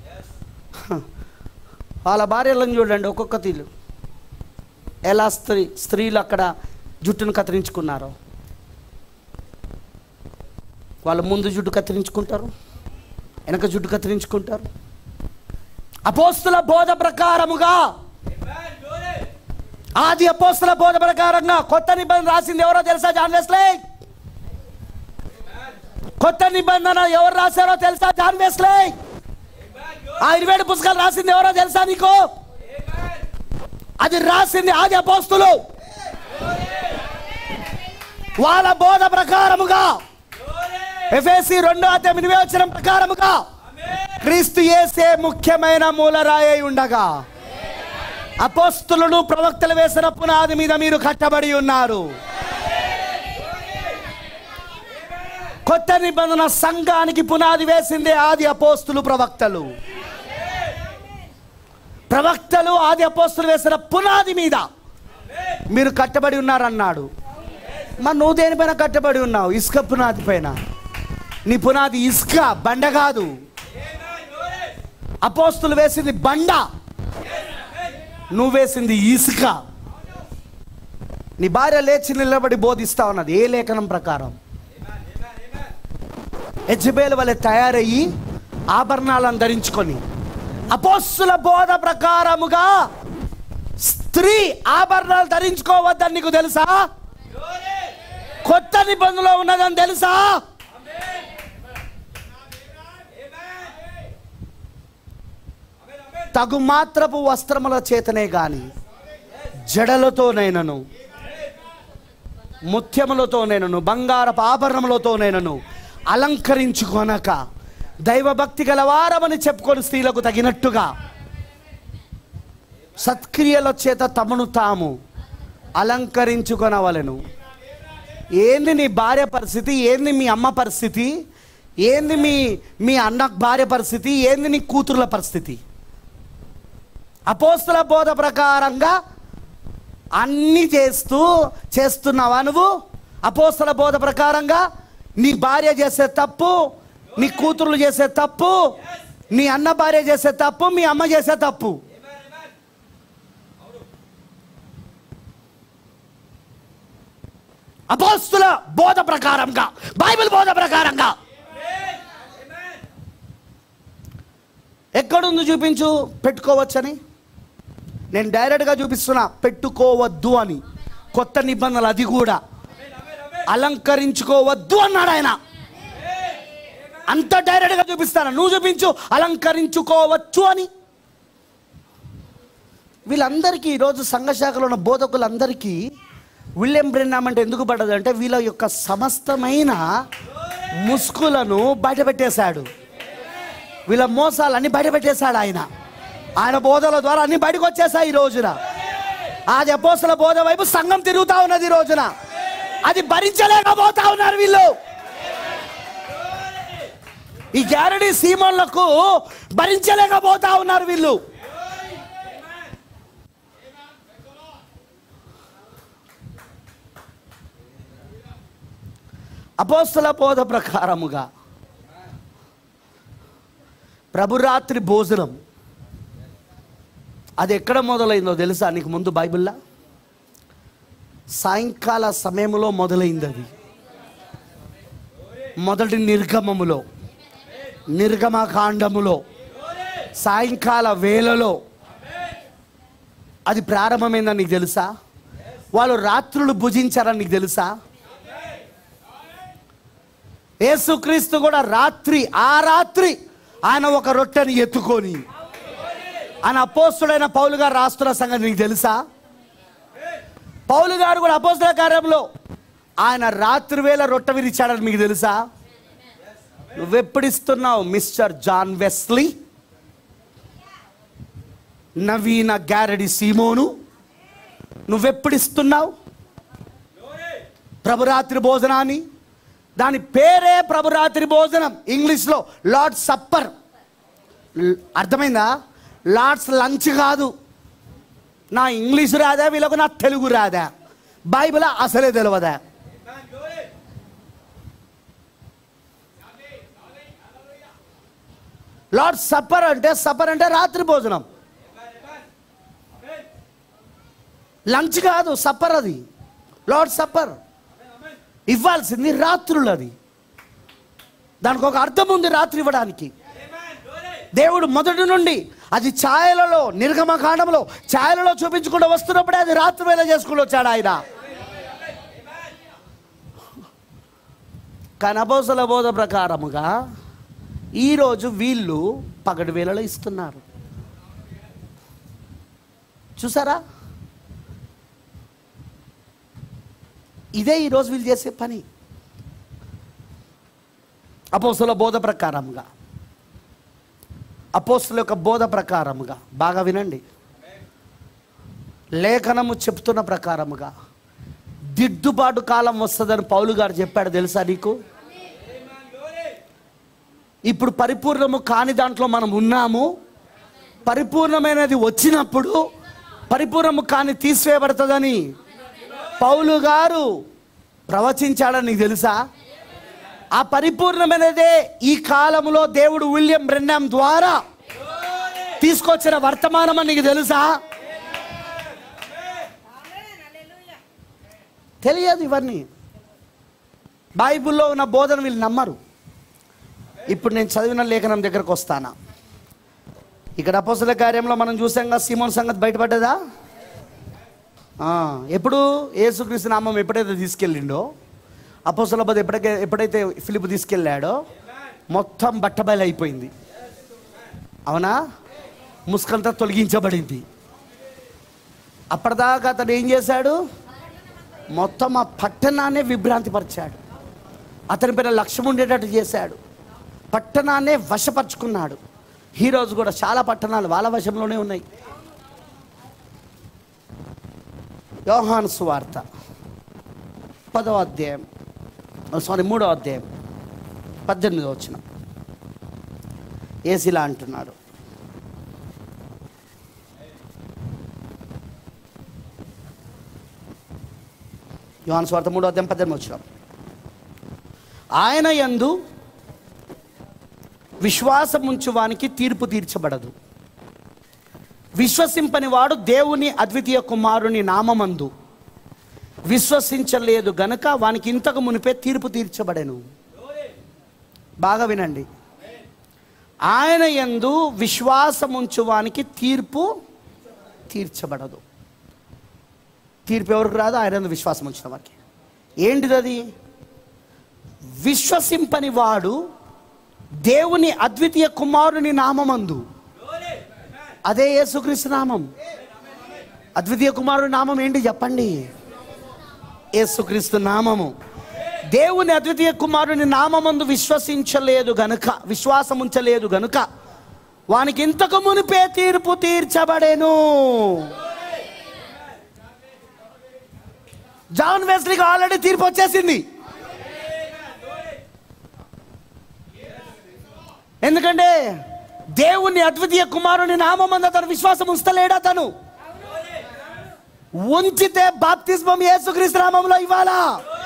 Speaker 1: వాళ్ళ భార్యలను చూడండి ఒక్కొక్క తీరు ఎలా స్త్రీ స్త్రీలు అక్కడ జుట్టును కత్తిరించుకున్నారో వాళ్ళు ముందు జుట్టు కత్తిరించుకుంటారు వెనక జుట్టు కత్తిరించుకుంటారు అపోస్తుల బోధ ప్రకారముగా ఆది అపోస్తుల బోధ ప్రకారంగా కొత్త నిబంధన రాసింది ఎవరో తెలుసా జాన్ వెస్లే కొత్త నిబంధన ఎవరు రాశారో తెలుసా జాన్ వెస్లే ఆ ఇరవై ఏడు పుస్తకాలు రాసింది ఎవరో తెలుసా నీకు అది రాసింది ఆది అపోస్తులు వాళ్ళ బోధ ప్రకారముగా ఎఫ్ఎసి రెండో అధ్యాయం ఎనిమిది వచ్చిన ప్రకారముగా క్రీస్తు యేసే ముఖ్యమైన మూలరాయి ఉండగా అపోస్తులను ప్రవక్తలు వేసిన పునాది మీద మీరు కట్టబడి ఉన్నారు కొత్త నిబంధన సంఘానికి పునాది వేసిందే ఆది అపోస్తులు ప్రవక్తలు ప్రవక్తలు ఆది అపోస్తులు వేసిన పునాది మీద మీరు కట్టబడి ఉన్నారన్నాడు మరి నువ్వు దేనిపైన కట్టబడి ఉన్నావు ఇసుక పునాది పైన నీ పునాది ఇసుక బండ కాదు అపోస్తులు వేసింది బండ నువ్వు వేసింది ఇసుక నీ భార్య లేచి నిలబడి బోధిస్తా ఉన్నది ఏ లేఖనం ప్రకారం ఎజ్బేల్ వలె తయారయ్యి ఆభరణాలను ధరించుకొని అపోస్తుల బోధ ప్రకారముగా స్త్రీ ఆభరణాలు ధరించుకోవద్దని నీకు తెలుసా కొత్త నిబంధనలో ఉన్నదని తెలుసా తగు మాత్రపు వస్త్రముల చేతనే గాని జడలతోనైనను ముత్యములతోనైనను బంగారపు ఆభరణములతోనైనను అలంకరించుకొనక దైవభక్తి గలవారమని చెప్పుకొని స్త్రీలకు తగినట్టుగా సత్క్రియల చేత తమను తాము అలంకరించుకొనవలెను ఏంది నీ భార్య పరిస్థితి ఏంది మీ అమ్మ పరిస్థితి ఏంది మీ మీ అన్న భార్య పరిస్థితి ఏంది నీ కూతుర్ల పరిస్థితి అపోస్తుల బోధ ప్రకారంగా అన్నీ చేస్తూ చేస్తున్నావా నువ్వు అపోస్తుల బోధ ప్రకారంగా నీ భార్య చేసే తప్పు నీ కూతుర్లు చేసే తప్పు నీ అన్న భార్య చేసే తప్పు మీ అమ్మ చేసే తప్పు అపోస్తుల బోధ ప్రకారంగా బైబిల్ బోధ ప్రకారంగా ఎక్కడుంది చూపించు పెట్టుకోవచ్చని నేను డైరెక్ట్గా చూపిస్తున్నా పెట్టుకోవద్దు అని కొత్త నిబంధనలు అది కూడా అలంకరించుకోవద్దు అన్నాడు ఆయన అంత డైరెక్ట్గా చూపిస్తాను నువ్వు చూపించు అలంకరించుకోవచ్చు అని వీళ్ళందరికీ ఈరోజు సంఘశాఖలో ఉన్న బోధకులందరికీ విలియం బ్రెన్నామ్ అంటే ఎందుకు పడ్డది అంటే వీళ్ళ యొక్క సమస్తమైన ముసుగులను బయటపెట్టేశాడు వీళ్ళ మోసాలన్నీ బయటపెట్టేశాడు ఆయన ఆయన బోధల ద్వారా అన్ని బయటకు వచ్చేసాయి ఈ రోజున అది అపోసల బోధ వైపు సంఘం తిరుగుతా ఉన్నది ఈ రోజున అది భరించలేకపోతా ఉన్నారు వీళ్ళు ఈ గ్యారడీ సీమోన్లకు భరించలేకపోతా ఉన్నారు వీళ్ళు అపోస్తల బోధ ప్రకారముగా ప్రభురాత్రి భోజనం అది ఎక్కడ మొదలైందో తెలుసా నీకు ముందు బైబిల్లా సాయంకాల సమయంలో మొదలైంది అది మొదటి నిర్గమములో నిర్గమకాండములో సాయంకాల వేళలో అది ప్రారంభమైందని నీకు తెలుసా వాళ్ళు రాత్రులు భుజించారని నీకు తెలుసా యేసుక్రీస్తు కూడా రాత్రి ఆ రాత్రి ఆయన ఒక రొట్టెని ఎత్తుకొని ఆయన అపోస్తుడైన పౌలు గారు రాస్తున్న సంగతి నీకు తెలుసా పౌలు గారు కూడా అపోస్తుల కార్యంలో ఆయన రాత్రి వేళ రొట్టె విరిచాడని మీకు తెలుసా నువ్వెప్పుడిస్తున్నావు మిస్టర్ జాన్ వెస్లీ నవీన గ్యారడి సీమోను నువ్వెప్పుడిస్తున్నావు ప్రభురాత్రి భోజనాన్ని దాని పేరే ప్రభురాత్రి భోజనం ఇంగ్లీష్లో లార్డ్ సప్పర్ ల్- అర్థమైందా లార్డ్స్ లంచ్ కాదు నా ఇంగ్లీష్ రాదా వీళ్ళకు నా తెలుగు రాదా బైబిల్ అసలే తెలియదా లార్డ్ సప్పర్ అంటే సప్పర్ అంటే రాత్రి భోజనం లంచ్ కాదు సప్పర్ అది లార్డ్ సప్పర్ ఇవ్వాల్సింది రాత్రులు అది దానికి ఒక అర్థం ఉంది రాత్రి ఇవ్వడానికి దేవుడు మొదటి నుండి అది ఛాయలలో నిర్గమకాండంలో ఛాయలలో చూపించుకుంటూ వస్తున్నప్పుడే అది రాత్రి వేళ చేసుకుంటూ వచ్చాడు ఆయన కానీ అపోసల బోధ ప్రకారముగా ఈరోజు వీళ్ళు పగటి వేళలో ఇస్తున్నారు చూసారా ఇదే ఈరోజు వీళ్ళు చేసే పని అపోస్తుల బోధ ప్రకారముగా అపోస్తుల యొక్క బోధ ప్రకారముగా బాగా వినండి లేఖనము చెప్తున్న ప్రకారముగా దిద్దుబాటు కాలం వస్తుందని పౌలు గారు చెప్పాడు తెలుసా నీకు ఇప్పుడు పరిపూర్ణము కాని దాంట్లో మనం ఉన్నాము పరిపూర్ణమైనది వచ్చినప్పుడు పరిపూర్ణము కాని తీసివేయబడుతుందని పౌలు గారు ప్రవచించాడని నీకు తెలుసా ఆ పరిపూర్ణమైనదే ఈ కాలంలో దేవుడు విలియం బ్రెన్నాం ద్వారా తీసుకొచ్చిన వర్తమానం అని నీకు తెలుసా తెలియదు ఇవన్నీ బైబిల్లో ఉన్న బోధన వీళ్ళు నమ్మరు ఇప్పుడు నేను చదివిన లేఖనం దగ్గరకు వస్తానా ఇక్కడ అపోసల కార్యంలో మనం చూసాంగా సీమోన్ సంగతి బయటపడ్డదా ఆ, ఎప్పుడు యేసుక్రీస్తు నామం ఎప్పుడైతే తీసుకెళ్ళిండో అపోసల బోధ ఎప్పుడైతే ఎప్పుడైతే ఫిలిప్ తీసుకెళ్ళాడో మొత్తం బట్టబయలు అయిపోయింది అవునా ముసుకంతా తొలగించబడింది అప్పటిదాకా అతడు ఏం చేశాడు మొత్తం ఆ పట్టణాన్నే విభ్రాంతిపరిచాడు అతని పైన లక్ష్యం ఉండేటట్టు చేశాడు పట్టణాన్నే వశపరుచుకున్నాడు ఈరోజు కూడా చాలా పట్టణాలు వాళ్ళ వశంలోనే ఉన్నాయి యోహాను సువార్త పదవ అధ్యాయం సారీ మూడవ అధ్యాయం పద్దెనిమిదో వచ్చిన ఏసిలా అంటున్నాడు యోహాను స్వార్థ మూడో అధ్యాయం పద్దెనిమిది వచ్చిన ఆయన యందు విశ్వాసం ఉంచువానికి తీర్పు తీర్చబడదు విశ్వసింపని వాడు దేవుని అద్వితీయ కుమారుని నామమందు విశ్వసించలేదు గనుక వానికి ఇంతకు మునిపే తీర్పు తీర్చబడెను బాగా వినండి ఆయన యందు విశ్వాసముంచువానికి తీర్పు తీర్చబడదు తీర్పు ఎవరికి రాదు ఆయన యందు విశ్వాసం ఉంచిన వారికి ఏంటిది అది విశ్వసింపని వాడు దేవుని అద్వితీయ కుమారుని నామమందు అదే యేసుక్రీస్తు నామం అద్వితీయ కుమారుని నామం ఏంటి చెప్పండి యేసుక్రీస్తు నామము దేవుని అద్వితీయ కుమారుని నామమందు విశ్వసించలేదు గనుక విశ్వాసం ఉంచలేదు గనుక వానికి ఇంతకు మునిపే తీర్పు తీర్చబడేను జాన్ వెస్లీకి ఆల్రెడీ తీర్పు వచ్చేసింది ఎందుకంటే దేవుని అద్వితీయ కుమారుని నామందు అతను విశ్వాసం ఉంచలేడా తను ఉంచితే బాప్తిస్మం యేసుక్రీస్తు నామంలో ఇవ్వాలా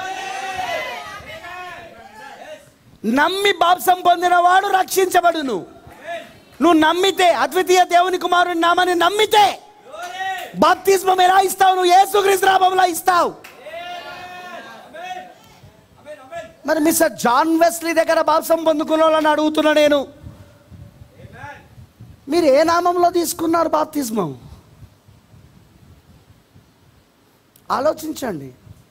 Speaker 1: నమ్మి బాప్సం పొందినవాడు రక్షించబడును నువ్వు నమ్మితే అద్వితీయ దేవుని కుమారుని నామాన్ని నమ్మితే బాప్తిస్మం ఎలా ఇస్తావు నువ్వు యేసుక్రీస్తు నామంలో ఇస్తావు మరి మిస్టర్ జాన్ వెస్లీ దగ్గర బాప్సం పొందుకున్న వాళ్ళని అడుగుతున్నా నేను మీరు ఏ నామంలో తీసుకున్నారు బాప్తిస్మం ఆలోచించండి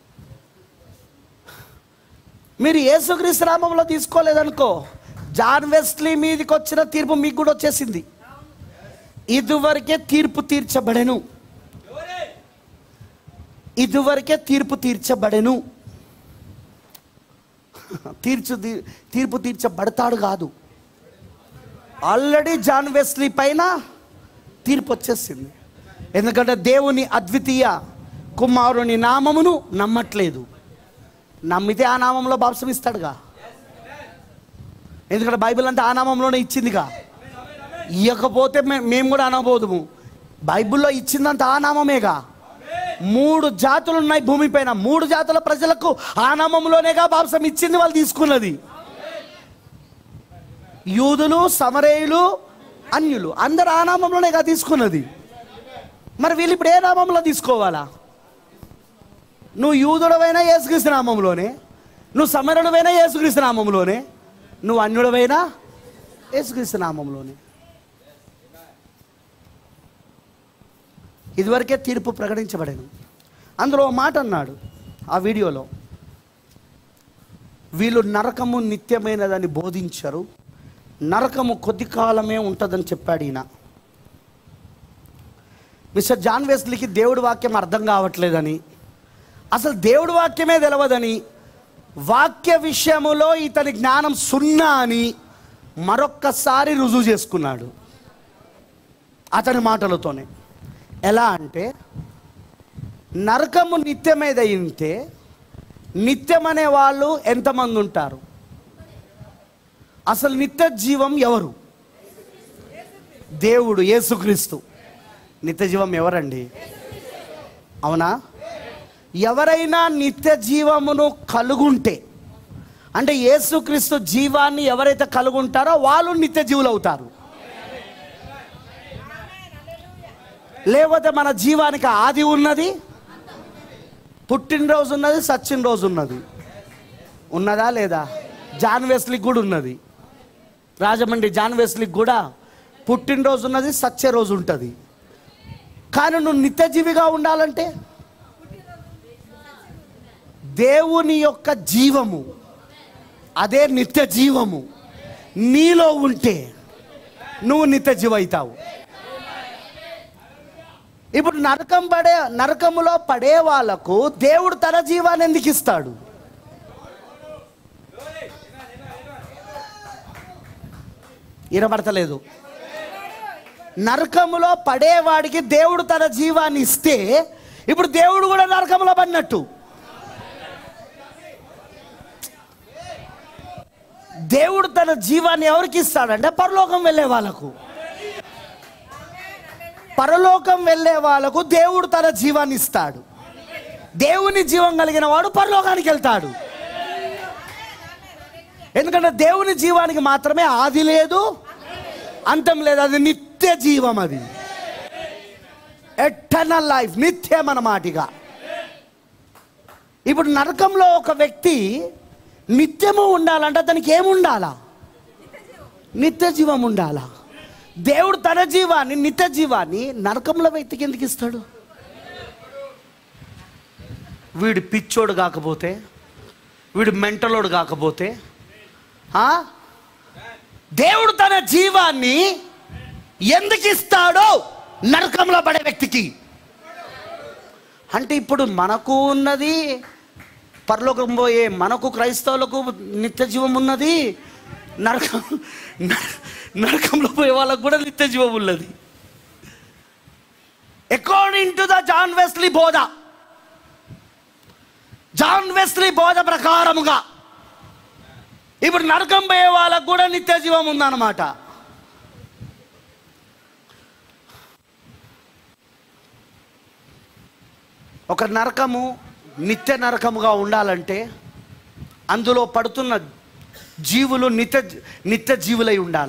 Speaker 1: మీరు యేసుక్రీస్తు నామంలో తీసుకోలేదనుకో జాన్ వెస్లీ మీదకి వచ్చిన తీర్పు మీకు కూడా వచ్చేసింది ఇదివరకే తీర్పు తీర్చబడెను ఇదివరకే తీర్పు తీర్చబడెను తీర్చు తీ- తీర్పు తీర్చబడతాడు కాదు ఆల్రెడీ జాన్ వెస్లీ పైన తీర్పు వచ్చేసింది ఎందుకంటే దేవుని అద్వితీయ కుమారుని నామమును నమ్మట్లేదు నమ్మితే ఆ నామంలో బాప్సం ఇస్తాడుగా ఎందుకంటే బైబిల్ అంతా ఆ నామంలోనే ఇచ్చిందిగా ఇవ్వకపోతే మే- మేము కూడా అనబోదుము బైబిల్లో ఇచ్చిందంత ఆ నామమేగా మూడు జాతులు ఉన్నాయి భూమిపైన మూడు జాతుల ప్రజలకు ఆ నామంలోనేగా బాప్సం ఇచ్చింది వాళ్ళు తీసుకున్నది యూదులు సమరేయులు అన్యులు అందరు ఆ నామంలోనేగా తీసుకున్నది మరి వీళ్ళు ఇప్పుడు ఏ నామంలో తీసుకోవాలా నువ్వు యూదుడవైనా యేసుక్రీస్తు నామంలోనే నువ్వు సమరుడవైనా యేసుక్రీస్తు నామంలోనే నువ్వు అన్యుడవైనా యేసుక్రీస్తు నామంలోనే ఇదివరకే తీర్పు ప్రకటించబడాను అందులో ఓ మాట అన్నాడు ఆ వీడియోలో వీళ్ళు నరకము నిత్యమైనదని బోధించరు నరకము కొద్ది కాలమే ఉంటుందని చెప్పాడు ఈయన మిస్టర్ జాన్ వెస్లీకి దేవుడి వాక్యం అర్థం కావట్లేదని అసలు దేవుడి వాక్యమే తెలవదని వాక్య విషయములో ఇతని జ్ఞానం సున్నా అని మరొక్కసారి రుజువు చేసుకున్నాడు అతని మాటలతోనే ఎలా అంటే నరకము నిత్యమేద ఉంటే నిత్యం అనే వాళ్ళు ఎంతమంది ఉంటారు అసలు నిత్య జీవం ఎవరు దేవుడు యేసుక్రీస్తు నిత్య జీవం ఎవరండి అవునా ఎవరైనా నిత్య జీవమును కలుగుంటే అంటే యేసుక్రీస్తు జీవాన్ని ఎవరైతే కలుగుంటారో వాళ్ళు నిత్య జీవులు అవుతారు లేకపోతే మన జీవానికి ఆది ఉన్నది పుట్టినరోజు ఉన్నది సచ్చిన రోజు ఉన్నది ఉన్నదా లేదా జాన్ వెస్లీకి కూడా ఉన్నది రాజమండ్రి జాన్ వెస్లీకి కూడా పుట్టినరోజు ఉన్నది సచ్చే రోజు ఉంటుంది కానీ నువ్వు నిత్యజీవిగా ఉండాలంటే దేవుని యొక్క జీవము అదే నిత్య జీవము నీలో ఉంటే నువ్వు నిత్య జీవ అవుతావు ఇప్పుడు నరకం పడే నరకములో పడే వాళ్ళకు దేవుడు తన జీవాన్ని ఎందుకు ఇస్తాడు ఇనబడతలేదు నరకములో పడేవాడికి దేవుడు తన జీవాన్ని ఇస్తే ఇప్పుడు దేవుడు కూడా నరకములో పడినట్టు దేవుడు తన జీవాన్ని ఎవరికి ఇస్తాడంటే పరలోకం వెళ్ళే వాళ్ళకు పరలోకం వెళ్ళే వాళ్ళకు దేవుడు తన జీవాన్ని ఇస్తాడు దేవుని జీవం కలిగిన వాడు పరలోకానికి వెళ్తాడు ఎందుకంటే దేవుని జీవానికి మాత్రమే ఆది లేదు అంతం లేదు అది నిత్య జీవం అది ఎటర్నల్ లైఫ్ నిత్యం అన్నమాటిగా ఇప్పుడు నరకంలో ఒక వ్యక్తి నిత్యము ఉండాలంటే అతనికి ఏముండాలా నిత్య జీవం ఉండాలా దేవుడు తన జీవాన్ని నిత్య జీవాన్ని నరకంలో వ్యక్తికి ఎందుకు ఇస్తాడు వీడు పిచ్చోడు కాకపోతే వీడు మెంటలోడు కాకపోతే ఆ? దేవుడు తన జీవాన్ని ఎందుకు ఇస్తాడో నరకంలో పడే వ్యక్తికి అంటే ఇప్పుడు మనకు ఉన్నది పరలోకం పోయే మనకు క్రైస్తవులకు నిత్య జీవం ఉన్నది నరకం నర- నరకంలో పోయే వాళ్ళకు కూడా నిత్య జీవం ఉన్నది according to the John Wesley బోధ జాన్ వెస్లీ బోధ ప్రకారముగా ఇప్పుడు నరకం పోయే వాళ్ళకు కూడా నిత్య జీవం ఉందన్నమాట ఒక నరకము నిత్య నరకముగా ఉండాలంటే అందులో పడుతున్న జీవులు నిత్య నిత్య జీవులై ఉండాల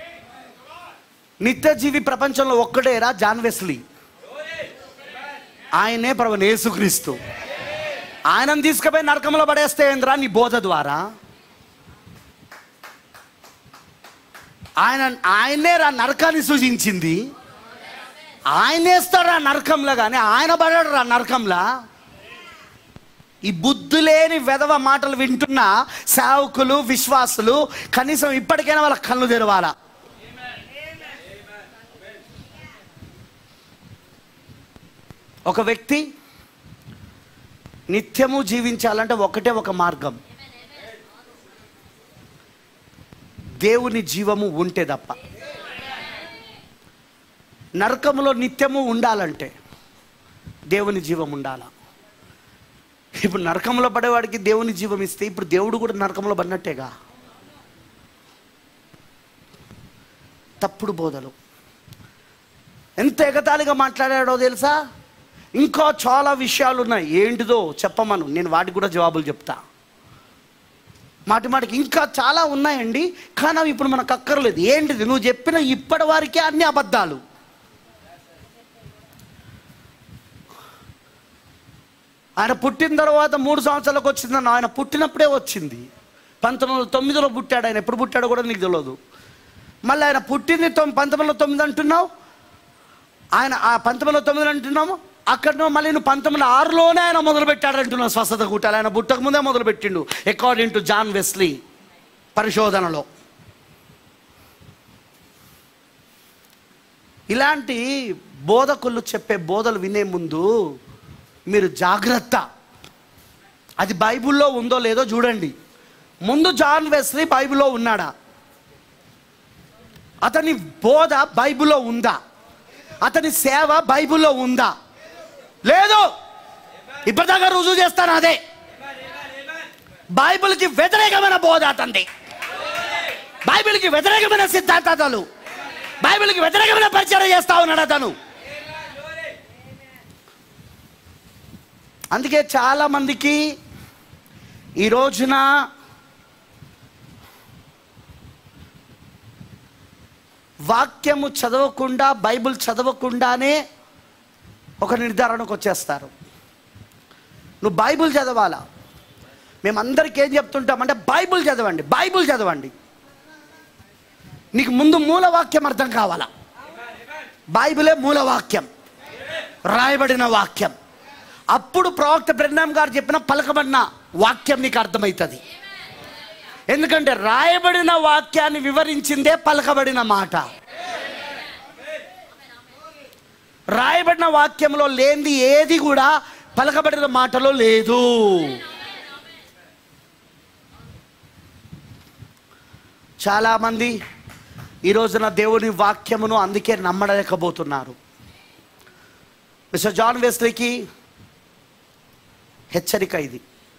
Speaker 1: నిత్య జీవి ప్రపంచంలో ఒక్కడేరా జాన్ వెస్లీ ఆయనే ప్రభు యేసుక్రీస్తు ఆయనను తీసుకుపోయి నరకంలో పడేస్తే ఏంద్రా నీ బోధ ద్వారా ఆయన ఆయనే రా నరకాన్ని సూచించింది ఆయన వేస్తాడు ఆ నరకంలో కానీ ఆయన పడాడు రా నరకంలా ఈ బుద్ధి లేని వెధవ మాటలు వింటున్న సేవకులు విశ్వాసులు కనీసం ఇప్పటికైనా వాళ్ళ కళ్ళు తెరవాలా ఒక వ్యక్తి నిత్యము జీవించాలంటే ఒకటే ఒక మార్గం దేవుని జీవము ఉంటే తప్ప నరకములో నిత్యము ఉండాలంటే దేవుని జీవం ఉండాల ఇప్పుడు నరకంలో పడేవాడికి దేవుని జీవం ఇస్తే ఇప్పుడు దేవుడు కూడా నరకంలో పడినట్టేగా తప్పుడు బోధలు ఎంత ఎగతాళిగా మాట్లాడాడో తెలుసా ఇంకా చాలా విషయాలు ఉన్నాయి ఏంటిదో చెప్పమను నేను వాటికి కూడా జవాబులు చెప్తా మాటి మాటికి ఇంకా చాలా ఉన్నాయండి కానీ అవి ఇప్పుడు మనకు అక్కర్లేదు ఏంటిది నువ్వు చెప్పిన ఇప్పటి వారికే అన్ని అబద్ధాలు ఆయన పుట్టిన తర్వాత మూడు సంవత్సరాలకు వచ్చిందన్న ఆయన పుట్టినప్పుడే వచ్చింది పంతొమ్మిది వందల తొమ్మిదిలో పుట్టాడు ఆయన ఎప్పుడు పుట్టాడో కూడా నీకు తెలియదు మళ్ళీ ఆయన పుట్టింది తొమ్ పంతొమ్మిది వందల తొమ్మిది అంటున్నావు ఆయన ఆ పంతొమ్మిది వందల తొమ్మిది అంటున్నాము అక్కడ మళ్ళీ నువ్వు పంతొమ్మిది వందల ఆరులోనే ఆయన మొదలుపెట్టాడు అంటున్నావు స్వస్థత కూటాలు ఆయన పుట్టక ముందే మొదలుపెట్టిండు అకార్డింగ్ టు జాన్ వెస్లీ పరిశోధనలో ఇలాంటి బోధకులు చెప్పే బోధలు వినే ముందు మీరు జాగ్రత్త అది బైబిల్లో ఉందో లేదో చూడండి ముందు జాన్ వెస్లీ బైబిల్లో ఉన్నాడా అతని బోధ బైబిల్లో ఉందా అతని సేవ బైబిల్లో ఉందా లేదు ఇప్పటిదాకా రుజువు చేస్తాను అదే బైబిల్కి వ్యతిరేకమైన బోధ అతంది బైబిల్కి వ్యతిరేకమైన సిద్ధాంతాలు బైబిల్కి వ్యతిరేకమైన పరిచయం చేస్తా ఉన్నాడు అతను అందుకే చాలా మందికి ఈ రోజున వాక్యము చదవకుండా బైబిల్ చదవకుండానే ఒక నిర్ధారణకు వచ్చేస్తారు నువ్వు బైబిల్ చదవాలా మేమందరికీ ఏం చెప్తుంటామంటే బైబిల్ చదవండి బైబిల్ చదవండి నీకు ముందు మూలవాక్యం అర్థం కావాలా బైబిలే మూలవాక్యం రాయబడిన వాక్యం అప్పుడు ప్రవక్త బ్రహ్నాం గారు చెప్పిన పలకబడిన వాక్యం నీకు అర్థమవుతుంది ఎందుకంటే రాయబడిన వాక్యాన్ని వివరించిందే పలకబడిన మాట రాయబడిన వాక్యంలో లేనిది ఏది కూడా పలకబడిన మాటలో లేదు చాలామంది ఈ రోజున దేవుని వాక్యమును అందుకే నమ్మలేకపోతున్నారు మిస్టర్ జాన్ వెస్లీకి హెచ్చరిక ఇది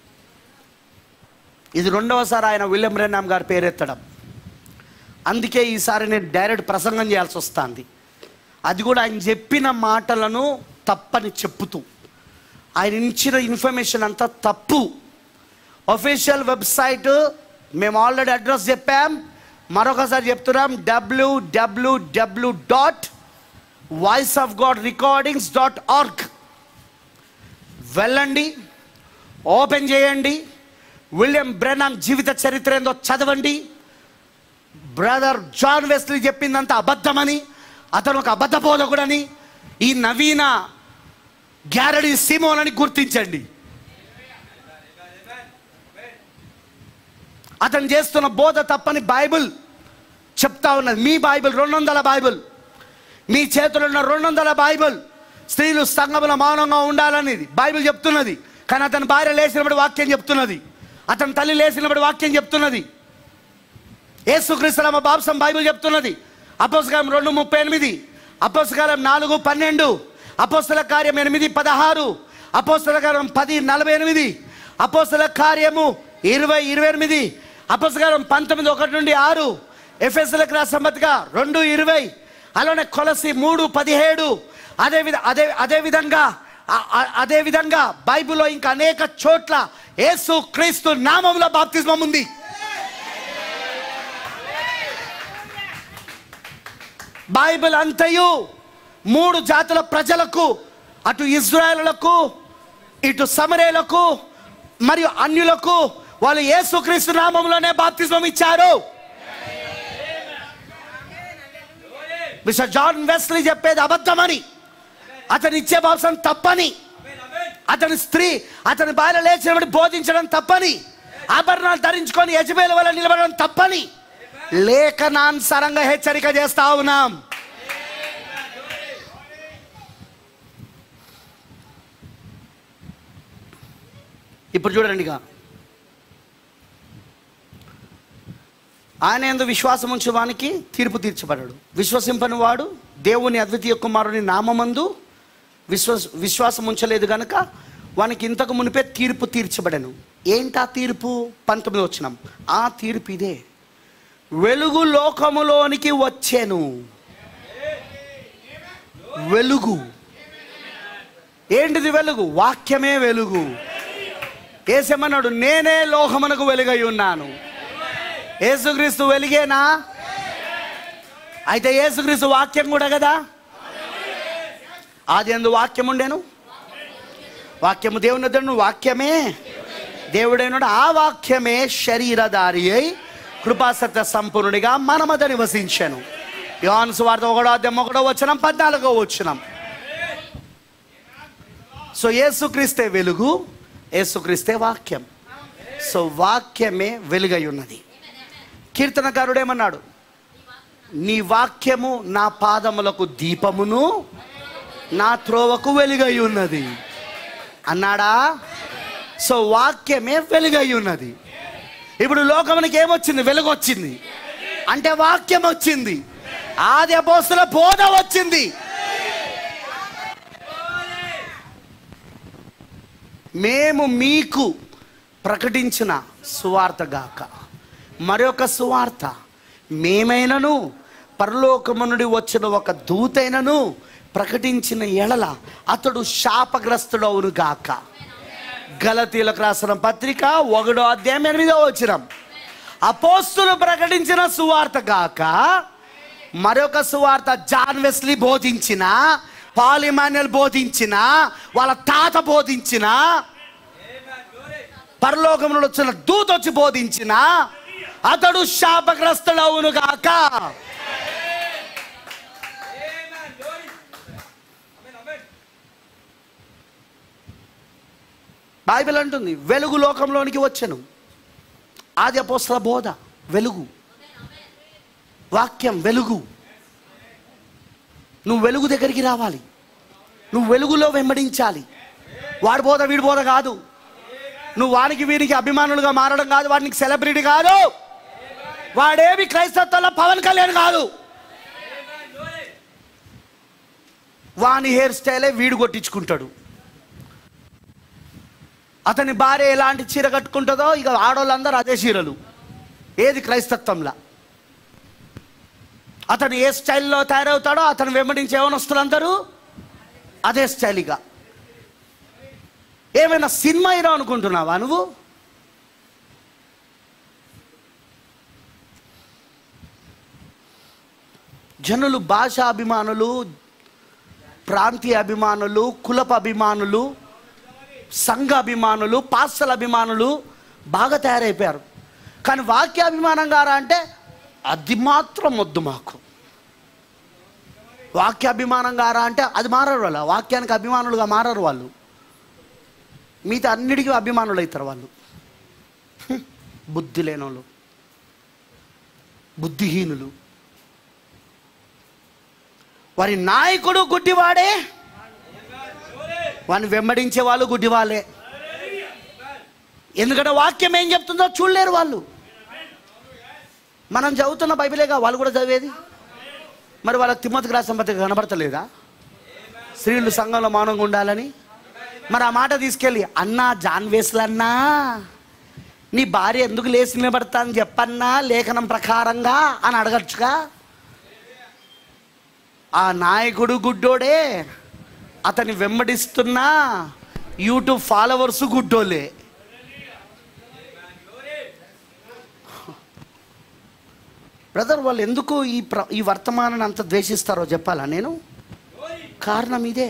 Speaker 1: ఇది రెండవసారి ఆయన విలియం రెన్నాం గారు పేరెత్తడం అందుకే ఈసారి నేను డైరెక్ట్ ప్రసంగం చేయాల్సి వస్తుంది అది కూడా ఆయన చెప్పిన మాటలను తప్పని చెప్పుతూ ఆయన ఇచ్చిన ఇన్ఫర్మేషన్ అంతా తప్పు అఫీషియల్ వెబ్సైట్ మేము ఆల్రెడీ అడ్రస్ చెప్పాం మరొకసారి చెప్తున్నాం WWW dot Voice of God Recordings dot org వెళ్ళండి ఓపెన్ చేయండి విలియం బ్రెనామ్ జీవిత చరిత్ర ఏందో చదవండి బ్రదర్ జాన్ వెస్లీ చెప్పిందంత అబద్ధమని అతను ఒక అబద్ధ బోధకుడని ఈ నవీన గ్యారడీ సిమోన్ అని గుర్తించండి అతను చేస్తున్న బోధ తప్పని బైబిల్ చెప్తా ఉన్నది మీ బైబిల్ రెండు వందల బైబిల్ మీ చేతుల్లో ఉన్న రెండు వందల బైబిల్ స్త్రీలు సంఘముల మౌనంగా ఉండాలనేది బైబిల్ చెప్తున్నది కానీ అతని భార్య లేచినప్పుడు వాక్యం చెప్తున్నది అతని తల్లి లేచినప్పుడు వాక్యం చెప్తున్నది యేసుక్రీస్తునామ బాప్సం బైబిల్ చెప్తున్నది అపోస్తకాలం రెండు ముప్పై ఎనిమిది అపోస్తకాలం నాలుగు పన్నెండు అపోస్తల కార్యం ఎనిమిది పదహారు అపోస్తల కార్యం పది నలభై ఎనిమిది అపోస్తల కార్యము ఇరవై ఇరవై ఎనిమిది అపోస్తకాలం పంతొమ్మిది ఒకటి నుండి ఆరు ఎఫ్ఎస్ఎల్కి రాసమ్మతిగా రెండు ఇరవై అలానే కొలసి మూడు పదిహేడు అదే విధ అదే అదే విధంగా ఆ- ఆ- అదే విధంగా బైబిల్లో ఇంకా అనేక చోట్ల యేసు క్రీస్తు నామంలో బాప్తిజమం ఉంది బైబిల్ అంతయు మూడు జాతుల ప్రజలకు అటు ఇజ్రాయేలులకు ఇటు సమరేలకు మరియు అన్యులకు వాళ్ళు యేసుక్రీస్తు నామంలోనే బాప్తిజం ఇచ్చారు మిస్టర్ జాన్ వెస్లీ చెప్పేది అబద్ధమని అతను ఇచ్చే బాప్సం తప్పని అతని స్త్రీ అతని భార్య లేచినప్పుడు బోధించడం తప్పని ఆభరణాలు ధరించుకొని యజమేల వల్ల నిలబడడం తప్పని లేఖనానుసారంగా హెచ్చరిక చేస్తా ఉన్నాం ఇప్పుడు చూడండి ఇక ఆయన ఎందు విశ్వాసం ఉంచే వానికి తీర్పు తీర్చబడడు విశ్వసింపని వాడు దేవుని అద్వితీయ కుమారుని నామమందు విశ్వాస విశ్వాసం ఉంచలేదు గనుక వానికి ఇంతకు మునిపే తీర్పు తీర్చబడను ఏంటా తీర్పు పంతొమ్మిది వచ్చినాం ఆ తీర్పు ఇదే వెలుగు లోకములోనికి వచ్చాను వెలుగు ఏంటిది వెలుగు వాక్యమే వెలుగు ఏసేమన్నాడు నేనే లోకమునకు వెలుగై ఉన్నాను యేసుక్రీస్తు వెలిగేనా అయితే యేసుక్రీస్తు వాక్యం కూడా కదా ఆది ఎందు వాక్యం ఉండేను వాక్యము దేవుని వద్దను వాక్యమే దేవుడైనడు ఆ వాక్యమే శరీరధారి అయి కృపాసత్య సంపూర్ణుడిగా మన మధ్య నివసించాను యోహాను సువార్త ఒకటో అధ్యాయం ఒకటో వచ్చినం పద్నాలుగో వచ్చినం సో యేసుక్రీస్తే వెలుగు యేసుక్రీస్తే వాక్యం సో వాక్యమే వెలుగై ఉన్నది కీర్తనకారుడు ఏమన్నాడు నీ వాక్యము నా పాదములకు దీపమును నా త్రోవకు వెలుగై ఉన్నది అన్నాడా సో వాక్యమే వెలుగై ఉన్నది ఇప్పుడు లోకమునికి ఏమొచ్చింది వెలుగు వచ్చింది అంటే వాక్యం వచ్చింది ఆది అపోస్తుల బోధ వచ్చింది మేము మీకు ప్రకటించిన సువార్త గాక మరొక సువార్త మేమైనను పరలోకము నుండి వచ్చిన ఒక దూతైనను ప్రకటించిన ఎడల అతడు శాపగ్రస్తుడవును గాక గలతీలకు రాసిన పత్రిక ఒకటో అధ్యాయం ఎనిమిదో వచ్చినం అపోస్తులు ప్రకటించిన సువార్త గాక మరొక సువార్త జాన్ వెస్లీ బోధించిన పాలిమాన్యల్ బోధించిన వాళ్ళ తాత బోధించిన పరలోకం నుండి వచ్చిన దూత వచ్చి బోధించిన అతడు శాపగ్రస్తుడవును గాక బైబిల్ అంటుంది వెలుగు లోకంలోనికి వచ్చెను ఆది అపోస్తల బోధ వెలుగు వాక్యం వెలుగు నువ్వు వెలుగు దగ్గరికి రావాలి నువ్వు వెలుగులో వెంబడించాలి వాడి బోధ వీడి బోధ కాదు నువ్వు వానికి వీరికి అభిమానులుగా మారడం కాదు వాడికి సెలబ్రిటీ కాదు వాడేమి క్రైస్తత్వంలో పవన్ కళ్యాణ్ కాదు వాని హెయిర్ స్టైలే వీడు కొట్టించుకుంటాడు అతని భార్య ఎలాంటి చీర కట్టుకుంటుందో ఇక ఆడవాళ్ళందరూ అదే చీరలు ఏది క్రైస్తత్వంలా అతను ఏ స్టైల్లో తయారవుతాడో అతను వెంబడించే యవనస్తులందరూ అదే స్టైల్గా ఏమైనా సినిమా హీరో అనుకుంటున్నావా నువ్వు జనులు భాషా అభిమానులు ప్రాంతీయ అభిమానులు కులప అభిమానులు సంఘ అభిమానులు పాస్టల్ అభిమానులు బాగా తయారైపోయారు కానీ వాక్యాభిమానం గారా అంటే అది మాత్రం వద్దు మాకు వాక్యాభిమానం గారా అంటే అది మారరు వాళ్ళు వాక్యానికి అభిమానులుగా మారరు వాళ్ళు మిగతా అన్నిటికీ అభిమానులు అవుతారు వాళ్ళు హ్మ్. బుద్ధి లేనోళ్ళు బుద్ధిహీనులు వారి నాయకుడు గుడ్డివాడే వాడిని వెంబడించే వాళ్ళు గుడ్డివాళ్ళే ఎందుకంటే వాక్యం ఏం చెప్తుందో చూడలేరు వాళ్ళు మనం చదువుతున్న బైబిలేగా వాళ్ళు కూడా చదివేది మరి వాళ్ళకి తిమ్మతికి రాసిన పత్రిక కనబడతలేదా స్త్రీలు సంఘంలో మౌనంగా ఉండాలని మరి ఆ మాట తీసుకెళ్ళి అన్నా జాన్ వేసులన్నా నీ భార్య ఎందుకు లేచి నిలబడతా అని చెప్పన్నా లేఖనం ప్రకారంగా అని అడగచ్చుగా ఆ నాయకుడు గుడ్డోడే అతని వెంబడిస్తున్న యూట్యూబ్ ఫాలోవర్స్ గుడ్డోలే బ్రదర్ వాళ్ళు ఎందుకు ఈ ప్ర ఈ వర్తమానాన్ని అంత ద్వేషిస్తారో చెప్పాలా నేను కారణం ఇదే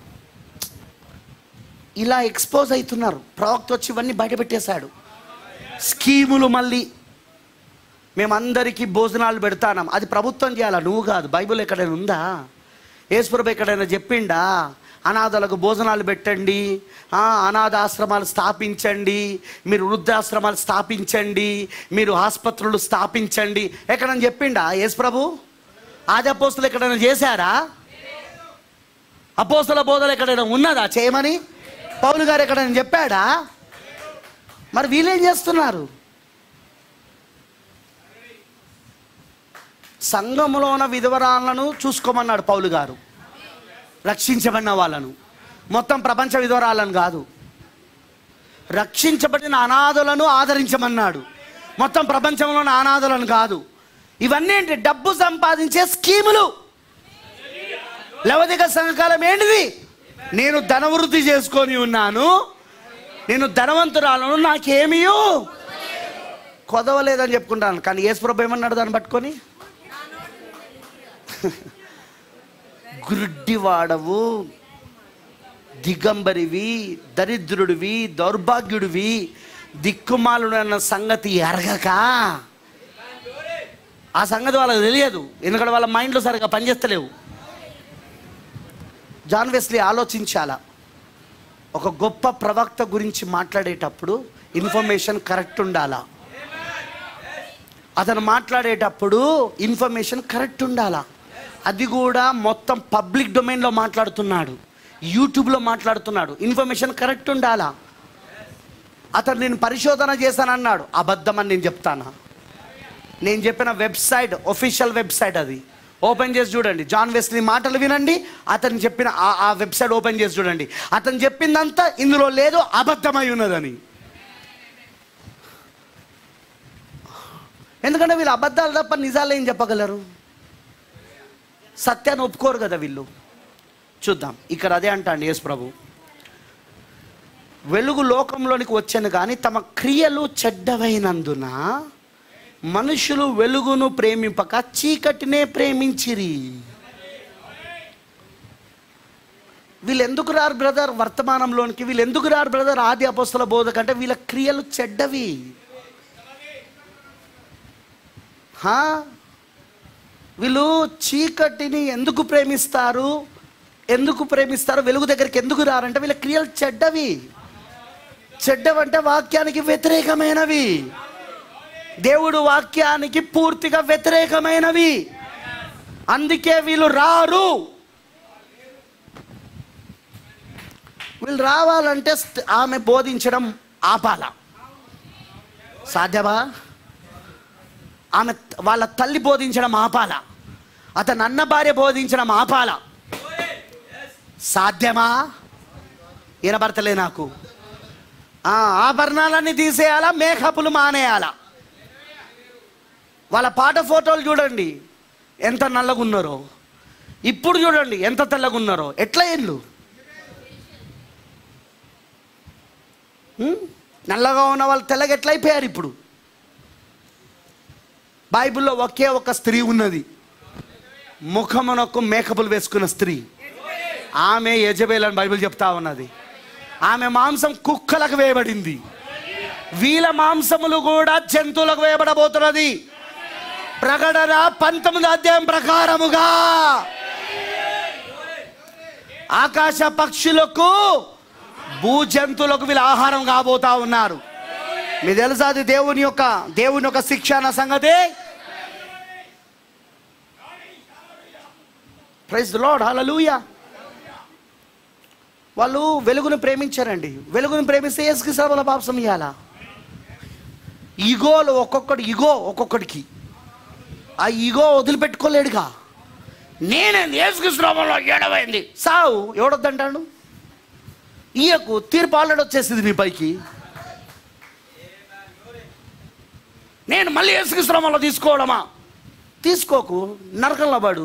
Speaker 1: ఇలా ఎక్స్పోజ్ అవుతున్నారు ప్రవక్త వచ్చి ఇవన్నీ బయటపెట్టేశాడు స్కీములు మళ్ళీ మేమందరికీ భోజనాలు పెడతానం అది ప్రభుత్వం చేయాలా నువ్వు కాదు బైబిల్ ఎక్కడైనా ఉందా యేసుప్రభు ఎక్కడైనా చెప్పిండా అనాథలకు భోజనాలు పెట్టండి ఆ, అనాథాశ్రమాలు స్థాపించండి మీరు వృద్ధాశ్రమాలు స్థాపించండి మీరు ఆసుపత్రులు స్థాపించండి ఎక్కడైనా చెప్పిండా యేసుప్రభు ఆది అపోస్తులు ఎక్కడైనా చేశారా అపోస్తుల బోధలు ఎక్కడైనా ఉన్నదా చేయమని పౌలు గారు ఎక్కడైనా చెప్పాడా మరి వీళ్ళేం చేస్తున్నారు సంఘములో ఉన్న విధవరాలను చూసుకోమన్నాడు పౌలు గారు రక్షించబడిన వాళ్ళను మొత్తం ప్రపంచ విధవరాలను కాదు రక్షించబడిన అనాథులను ఆదరించమన్నాడు మొత్తం ప్రపంచంలో ఉన్న అనాథులను కాదు ఇవన్నీ ఏంటి డబ్బు సంపాదించే స్కీములు లవదిక సంఘకాలం ఏంటిది నేను ధనవృద్ధి చేసుకొని ఉన్నాను నేను ధనవంతురాలను నాకేమీయో కొదవలేదని చెప్పుకుంటాను కానీ యేసుప్రభు ఏమన్నాడు దాన్ని పట్టుకొని గుడ్డివాడవు దిగంబరివి దరిద్రుడివి దౌర్భాగ్యుడివి దిక్కుమాలుడు అన్న సంగతి ఎరగక ఆ సంగతి వాళ్ళకి తెలియదు ఎందుకంటే వాళ్ళ మైండ్లో సరిగా పనిచేస్తలేవు జాన్ వెస్లీ ఆలోచించాలా ఒక గొప్ప ప్రవక్త గురించి మాట్లాడేటప్పుడు ఇన్ఫర్మేషన్ కరెక్ట్ ఉండాలా అతను మాట్లాడేటప్పుడు ఇన్ఫర్మేషన్ కరెక్ట్ ఉండాలా అది కూడా మొత్తం పబ్లిక్ డొమైన్లో మాట్లాడుతున్నాడు యూట్యూబ్లో మాట్లాడుతున్నాడు ఇన్ఫర్మేషన్ కరెక్ట్ ఉండాలా అతను నేను పరిశోధన చేశానన్నాడు అబద్ధం అని నేను చెప్తానా నేను చెప్పిన వెబ్సైట్ ఒఫీషియల్ వెబ్సైట్ అది ఓపెన్ చేసి చూడండి జాన్ వెస్లీ మాటలు వినండి అతను చెప్పిన ఆ- ఆ వెబ్సైట్ ఓపెన్ చేసి చూడండి అతను చెప్పిందంతా ఇందులో లేదు అబద్ధమై ఉన్నదని ఎందుకంటే వీళ్ళు అబద్ధాలు తప్ప నిజాలు ఏం చెప్పగలరు సత్యాన్ని ఒప్పుకోరు కదా వీళ్ళు చూద్దాం ఇక్కడ అదే అంటాండి యేసు ప్రభు వెలుగు లోకంలోనికి వచ్చాను కానీ తమ క్రియలు చెడ్డవైనందున మనుషులు వెలుగును ప్రేమింపక చీకటినే ప్రేమించిరి వీళ్ళు ఎందుకు రారు బ్రదర్ వర్తమానంలోనికి వీళ్ళు ఎందుకు రారు బ్రదర్ ఆది అపోస్తల బోధ కంటే వీళ్ళ క్రియలు చెడ్డవి హా? వీళ్ళు చీకటిని ఎందుకు ప్రేమిస్తారు ఎందుకు ప్రేమిస్తారు వెలుగు దగ్గరికి ఎందుకు రారంటే వీళ్ళ క్రియలు చెడ్డవి చెడ్డవంటే వాక్యానికి వ్యతిరేకమైనవి దేవుడు వాక్యానికి పూర్తిగా వ్యతిరేకమైనవి అందుకే వీళ్ళు రారు వీళ్ళు రావాలంటే స్ట్- ఆమె బోధించడం ఆపాల సాధ్యమా ఆమె వాళ్ళ తల్లి బోధించడం ఆపాల అతని అన్న భార్య బోధించడం ఆపాల సాధ్యమా వినబడతలే నాకు ఆ, ఆభరణాలన్నీ తీసేయాలా మేకప్లు మానేయాలా వాళ్ళ పాట ఫోటోలు చూడండి ఎంత నల్లగా ఉన్నారో ఇప్పుడు చూడండి ఎంత తెల్లగా ఉన్నారో ఎట్లా ఇల్లు నల్లగా ఉన్న వాళ్ళు తెల్లగా ఎట్లా అయిపోయారు ఇప్పుడు బైబిల్లో ఒకే ఒక స్త్రీ ఉన్నది ముఖమునొక్క మేకపులు వేసుకున్న స్త్రీ ఆమె యజబేల్ అని బైబిల్ చెప్తా ఉన్నది ఆమె మాంసం కుక్కలకు వేయబడింది వీళ్ళ మాంసములు కూడా జంతువులకు వేయబడబోతున్నది ప్రకటన పంతొమ్మిది అధ్యాయం ప్రకారముగా ఆకాశ పక్షులకు భూజంతువులకు వీళ్ళు ఆహారం కాబోతా ఉన్నారు మీ తెలుసా అది దేవుని యొక్క దేవుని యొక్క శిక్ష అన్న సంగతి ప్రైజ్ లార్డ్ హల్లెలూయా వాళ్ళు వెలుగును ప్రేమించారండి వెలుగును ప్రేమిస్తే ఏసుకి సర్వల పాపసం ఇవ్వాలా ఈగోలు ఒక్కొక్కటి ఈగో ఒక్కొక్కడికి ఆ ఈగో వదిలిపెట్టుకోలేడుగా నేనే ఏసుకృష్ణంలో ఏడవైంది సావు ఎవడొద్దంటాడు ఈయకు తీర్పు ఆల్రెడీ వచ్చేసింది నీ పైకి నేను మళ్ళీ ఏసుకృష్ణంలో తీసుకోవడమా తీసుకోకు నరకంలో పడు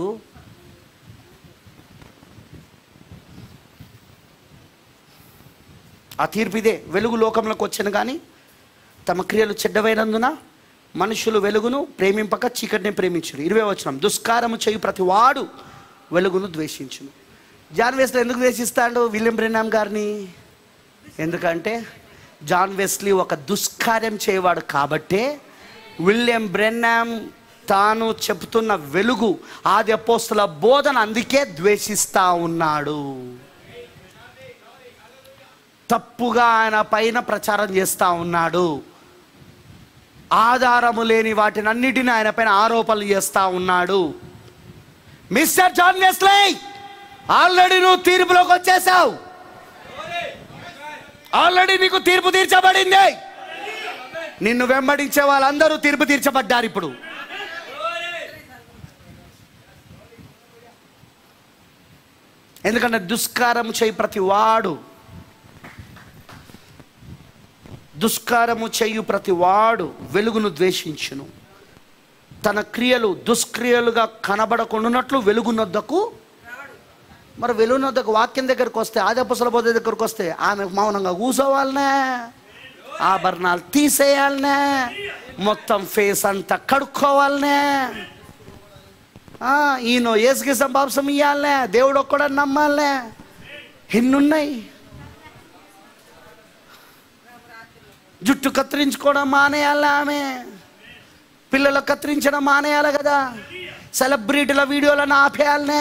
Speaker 1: ఆ తీర్పు ఇదే వెలుగు లోకంలోకి వచ్చాను కానీ తమ క్రియలు చెడ్డవైనందున మనుషులు వెలుగును ప్రేమింపక చీకటిని ప్రేమించును ఇరవై వచ్చిన దుష్కారము చేయు ప్రతి వాడు వెలుగును ద్వేషించును జాన్ వెస్లీ ఎందుకు ద్వేషిస్తాడు విలియం బ్రెనామ్ గారిని ఎందుకంటే జాన్ వెస్లీ ఒక దుష్కార్యం చేయవాడు కాబట్టే విలియం బ్రెన్నామ్ తాను చెప్తున్న వెలుగు ఆది అపోస్తుల బోధన అందుకే ద్వేషిస్తా ఉన్నాడు తప్పుగా ఆయన పైన ప్రచారం చేస్తూ ఉన్నాడు ఆధారము లేని వాటిని అన్నిటిని ఆయన పైన ఆరోపణలు చేస్తూ ఉన్నాడు మిస్టర్ జాన్ వెస్లీ ఆల్రెడీ నువ్వు తీర్పులోకి వచ్చేసావు ఆల్రెడీ నీకు తీర్పు తీర్చబడింది నిన్ను వెంబడించే వాళ్ళందరూ తీర్పు తీర్చబడ్డారు ఇప్పుడు ఎందుకంటే దుష్కారం చేయి ప్రతి వాడు దుష్కారము చేయు ప్రతి వాడు వెలుగును ద్వేషించును తన క్రియలు దుష్క్రియలుగా కనబడకుండానట్లు వెలుగునొద్దకు మరి వెలుగునొద్దకు వాక్యం దగ్గరకు వస్తే ఆదపసల బోధ దగ్గరకు వస్తే ఆమె మౌనంగా కూసోవాలనే ఆభరణాలు తీసేయాలనే మొత్తం ఫేస్ అంతా కడుక్కోవాలనే ఆ, ఈయన ఏసుకి సంపాంసం ఇవ్వాలనే దేవుడు ఒక్కడని నమ్మాలనే ఎన్నున్నాయి జుట్టు కత్తిరించుకోవడం మానేయాలి ఆమె పిల్లలు కత్తిరించడం మానేయాలి కదా సెలబ్రిటీల వీడియోలను ఆపేయాలనే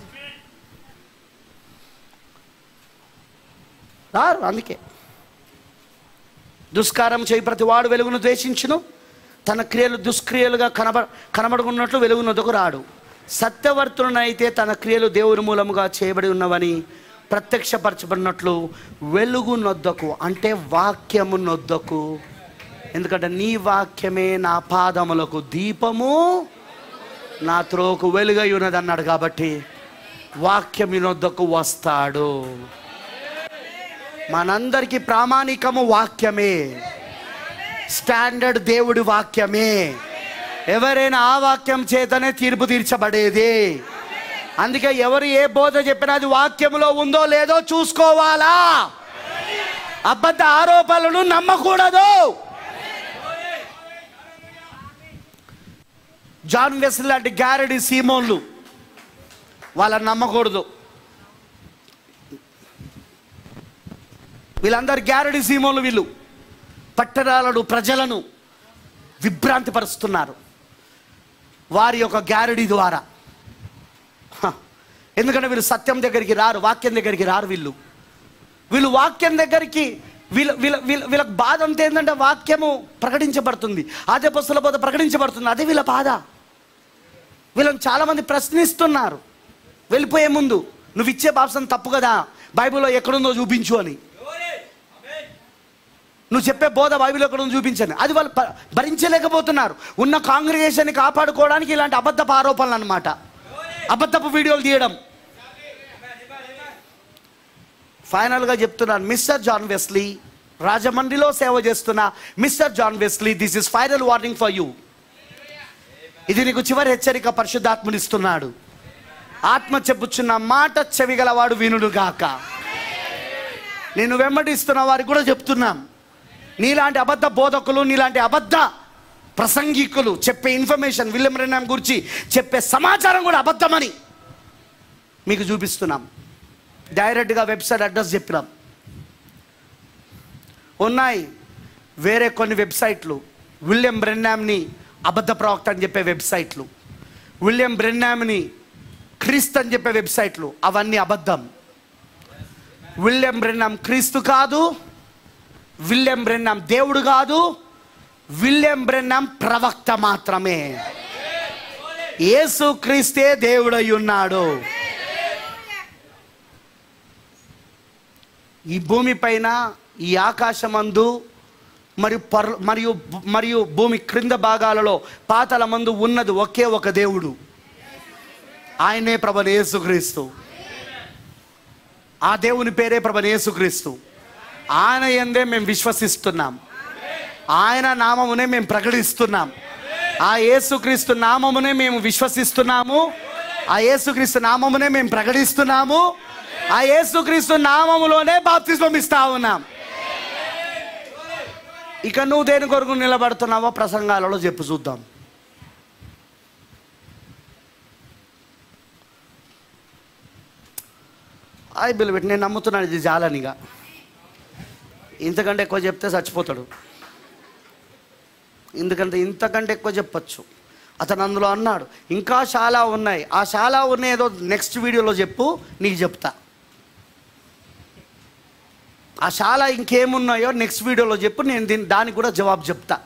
Speaker 1: రారు అందుకే దుష్కారం చేయి ప్రతి వాడు వెలుగును ద్వేషించును తన క్రియలు దుష్క్రియలుగా కనబ కనబడుకున్నట్లు వెలుగునొద్దకు రాడు సత్యవర్తునైతే తన క్రియలు దేవుని మూలముగా చేయబడి ఉన్నవని ప్రత్యక్షపరచబడినట్లు వెలుగు నొద్దకు అంటే వాక్యము నొద్దకు ఎందుకంటే నీ వాక్యమే నా పాదములకు దీపము నా త్రోకు వెలుగై ఉన్నది అన్నాడు కాబట్టి వాక్యం నొద్దకు వస్తాడు మనందరికీ ప్రామాణికము వాక్యమే స్టాండర్డ్ దేవుడి వాక్యమే ఎవరైనా ఆ వాక్యం చేతనే తీర్పు తీర్చబడేది అందుకే ఎవరు ఏ బోధ చెప్పినా అది వాక్యములో ఉందో లేదో చూసుకోవాలా అబద్ధ ఆరోపణలను నమ్మకూడదు జాన్ వెస్ల్ లాంటి గ్యారెడీ సీమోన్లు వాళ్ళని నమ్మకూడదు వీళ్ళందరు గ్యారెడీ సీమోన్లు వీళ్ళు పట్టణాలను ప్రజలను విభ్రాంతిపరుస్తున్నారు వారి యొక్క గ్యారెడీ ద్వారా హ. ఎందుకంటే వీళ్ళు సత్యం దగ్గరికి రారు వాక్యం దగ్గరికి రారు వీళ్ళు వీళ్ళు వాక్యం దగ్గరికి వీళ్ళ వీళ్ళ వీళ్ళ వీళ్ళకి బాధ అంతా ఏంటంటే వాక్యము ప్రకటించబడుతుంది అదే పుస్తల బోధ ప్రకటించబడుతుంది అదే వీళ్ళ బాధ వీళ్ళని చాలామంది ప్రశ్నిస్తున్నారు వెళ్ళిపోయే ముందు నువ్వు ఇచ్చే బాప్సం తప్పు కదా బైబిల్లో ఎక్కడుందో చూపించు అని నువ్వు చెప్పే బోధ బైబిల్ ఎక్కడుందో చూపించండి అది వాళ్ళు భ- భరించలేకపోతున్నారు ఉన్న కాంగ్రిగేషన్ని కాపాడుకోవడానికి ఇలాంటి అబద్ధపు ఆరోపణలు అనమాట అబద్ధపు వీడియోలు తీయడం ఫైనల్గా చెప్తున్నాను మిస్టర్ జాన్ వెస్లీ రాజమండ్రిలో సేవ చేస్తున్న mister John Wesley this is final warning for you ఇది నీకు చివరి హెచ్చరిక పరిశుద్ధాత్ముడు ఇస్తున్నాడు ఆత్మ చెప్పుచున్న మాట చెవిగలవాడు వినుడు గాక నేను వెంబడిస్తున్న వారికి కూడా చెప్తున్నాం నీలాంటి అబద్ధ బోధకులు నీలాంటి అబద్ధ ప్రసంగికులు చెప్పే ఇన్ఫర్మేషన్ విలియం రెన్నాం గురించి చెప్పే సమాచారం కూడా అబద్ధమని మీకు చూపిస్తున్నాం డైరెక్ట్గా వెబ్సైట్ అడ్రస్ చెప్పినాం ఉన్నాయి వేరే కొన్ని వెబ్సైట్లు విలియం బ్రెన్నామ్ని అబద్ధ ప్రవక్త అని చెప్పే వెబ్సైట్లు విలియం బ్రెన్నామ్ని క్రీస్తు అని చెప్పే వెబ్సైట్లు అవన్నీ అబద్ధం విలియం బ్రెన్నాం క్రీస్తు కాదు విలియం బ్రెన్నాం దేవుడు కాదు విలియం బ్రెన్నాం ప్రవక్త మాత్రమే యేసు క్రీస్తే దేవుడై ఉన్నాడు ఈ భూమి పైన ఈ ఆకాశమందు మరియు పర్ మరియు మరియు భూమి క్రింద భాగాలలో పాతల మందు ఉన్నది ఒకే ఒక దేవుడు ఆయనే ప్రభు యేసుక్రీస్తు ఆ దేవుని పేరే ప్రభు యేసుక్రీస్తు ఆయన ఎందే మేము విశ్వసిస్తున్నాం ఆయన నామమునే మేము ప్రకటిస్తున్నాం ఆ యేసుక్రీస్తు నామమునే మేము విశ్వసిస్తున్నాము ఆ యేసుక్రీస్తు నామమునే మేము ప్రకటిస్తున్నాము ఆ యేసుక్రీస్తు నామములోనే బాప్తిస్మం ఇస్తా ఉన్నాం ఇక నువ్వు దేని కొరకు నిలబడుతున్నావో ప్రసంగాలలో చెప్పు చూద్దాం ఐ బిలీవ్ ఇట్ నేను నమ్ముతున్నాను ఇది జాలనిగా ఇంతకంటే ఎక్కువ చెప్తే చచ్చిపోతాడు ఎందుకంటే ఇంతకంటే ఎక్కువ చెప్పచ్చు అతను అందులో అన్నాడు ఇంకా చాలా ఉన్నాయి ఆ చాలా ఉన్నాయి ఏదో నెక్స్ట్ వీడియోలో చెప్పు నీకు చెప్తా ఆ చాలా ఇంకేమున్నాయో నెక్స్ట్ వీడియోలో చెప్పు నేను దీని దానికి కూడా జవాబు చెప్తా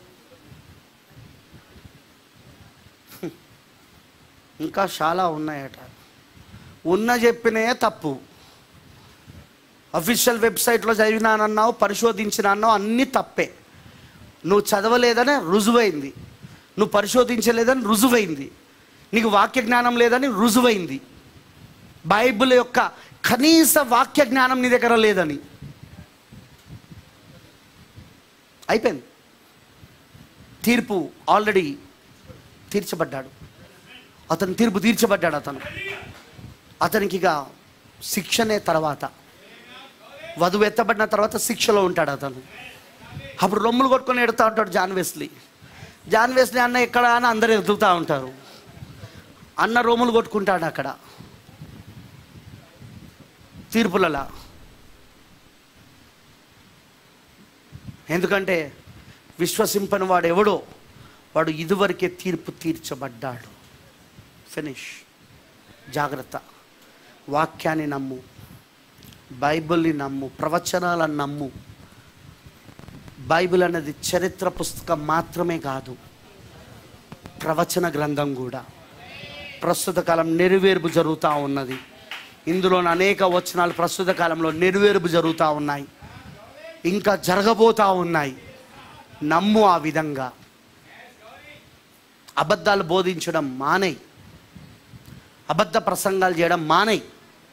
Speaker 1: ఇంకా చాలా ఉన్నాయట ఉన్న చెప్పినే తప్పు అఫీషియల్ వెబ్సైట్లో చదివినానన్నావు పరిశోధించినాన్నావు అన్నీ తప్పే నువ్వు చదవలేదని రుజువైంది నువ్వు పరిశోధించలేదని రుజువైంది నీకు వాక్య జ్ఞానం లేదని రుజువైంది బైబిల్ యొక్క కనీస వాక్య జ్ఞానం నీ దగ్గర లేదని అయిపోయింది తీర్పు ఆల్రెడీ తీర్చబడ్డాడు అతను తీర్పు తీర్చబడ్డాడు అతను అతనికి ఇక శిక్షనే తర్వాత వధువు ఎత్తబడిన తర్వాత శిక్షలో ఉంటాడు అతను అప్పుడు రొమ్ములు కొట్టుకొని ఎడుతూ ఉంటాడు జాన్ వెస్లీ జాన్ వెస్లీ అన్న ఎక్కడ అని అందరు ఎదుగుతూ ఉంటారు అన్న రొమ్ములు కొట్టుకుంటాడు అక్కడ తీర్పులలా ఎందుకంటే విశ్వసింపని వాడు ఎవడో వాడు ఇదివరకే తీర్పు తీర్చబడ్డాడు ఫినిష్ జాగ్రత్త వాక్యాన్ని నమ్ము బైబిల్ని నమ్ము ప్రవచనాలను నమ్ము బైబిల్ అనేది చరిత్ర పుస్తకం మాత్రమే కాదు ప్రవచన గ్రంథం కూడా ప్రస్తుత కాలం నెరవేర్పు జరుగుతూ ఉన్నది ఇందులోని అనేక వచనాలు ప్రస్తుత కాలంలో నెరవేర్పు జరుగుతూ ఉన్నాయి ఇంకా జరగబోతూ ఉన్నాయి నమ్ము ఆ విధంగా అబద్ధాలు బోధించడం మానేయ్ అబద్ధ ప్రసంగాలు చేయడం మానేయ్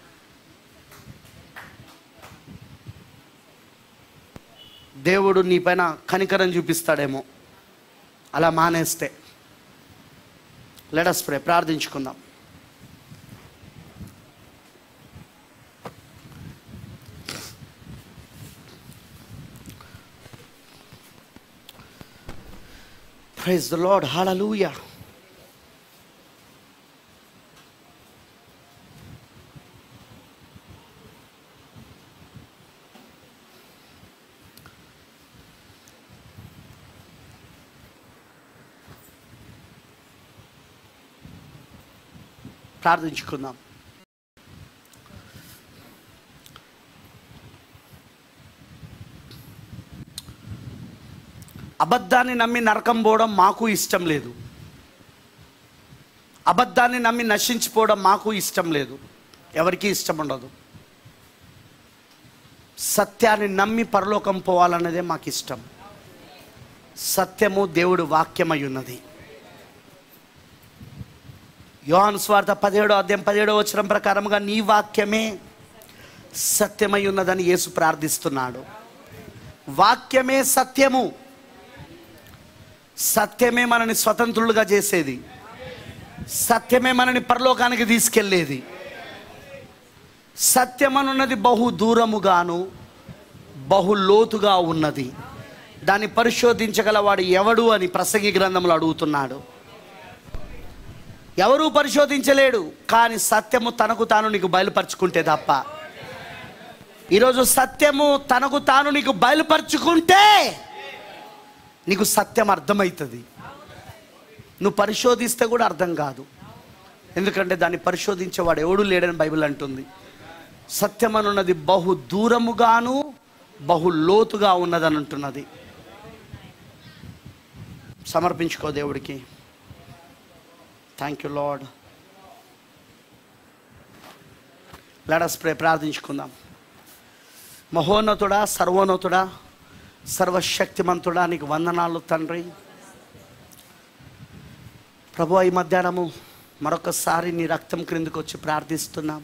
Speaker 1: దేవుడు నీ పైన కనికరం చూపిస్తాడేమో అలా మానేస్తే లెడస్ ప్రే ప్రార్థించుకుందాం ప్రైజ్ ద లార్డ్ హల్లెలూయా ప్రార్థించుకుందాం అబద్ధాన్ని నమ్మి నరకం పోవడం మాకు ఇష్టం లేదు అబద్ధాన్ని నమ్మి నశించిపోవడం మాకు ఇష్టం లేదు ఎవరికీ ఇష్టం ఉండదు సత్యాన్ని నమ్మి పరలోకం పోవాలన్నదే మాకు ఇష్టం సత్యము దేవుడు వాక్యమై ఉన్నది యోహాను స్వార్థ పదిహేడో అధ్యాయం పదిహేడో వచ్చిన ప్రకారముగా నీ వాక్యమే సత్యమై ఉన్నదని యేసు ప్రార్థిస్తున్నాడు వాక్యమే సత్యము సత్యమే మనని స్వతంత్రులుగా చేసేది సత్యమే మనని పరలోకానికి తీసుకెళ్ళేది సత్యమనున్నది బహు దూరముగాను బహు లోతుగా ఉన్నది దాన్ని పరిశోధించగలవాడు ఎవడు అని ప్రసంగి గ్రంథంలో అడుగుతున్నాడు ఎవరూ పరిశోధించలేడు కానీ సత్యము తనకు తాను నీకు బయలుపరుచుకుంటే తప్ప ఈరోజు సత్యము తనకు తాను నీకు బయలుపరుచుకుంటే నీకు సత్యం అర్థమవుతుంది నువ్వు పరిశోధిస్తే కూడా అర్థం కాదు ఎందుకంటే దాన్ని పరిశోధించేవాడు ఎవడు లేడని బైబిల్ అంటుంది సత్యం అనున్నది బహు దూరముగాను బహు లోతుగా ఉన్నదని అంటున్నది సమర్పించుకో దేవుడికి thank you Lord let us pray ప్రార్థించుకుందాం మహోన్నతుడా సర్వోన్నతుడా సర్వశక్తిమంతుడా నీకు వందనాలు తండ్రి ప్రభు ఈ మధ్యాహ్నము మరొకసారి నీ రక్తం క్రిందకు వచ్చి ప్రార్థిస్తున్నాం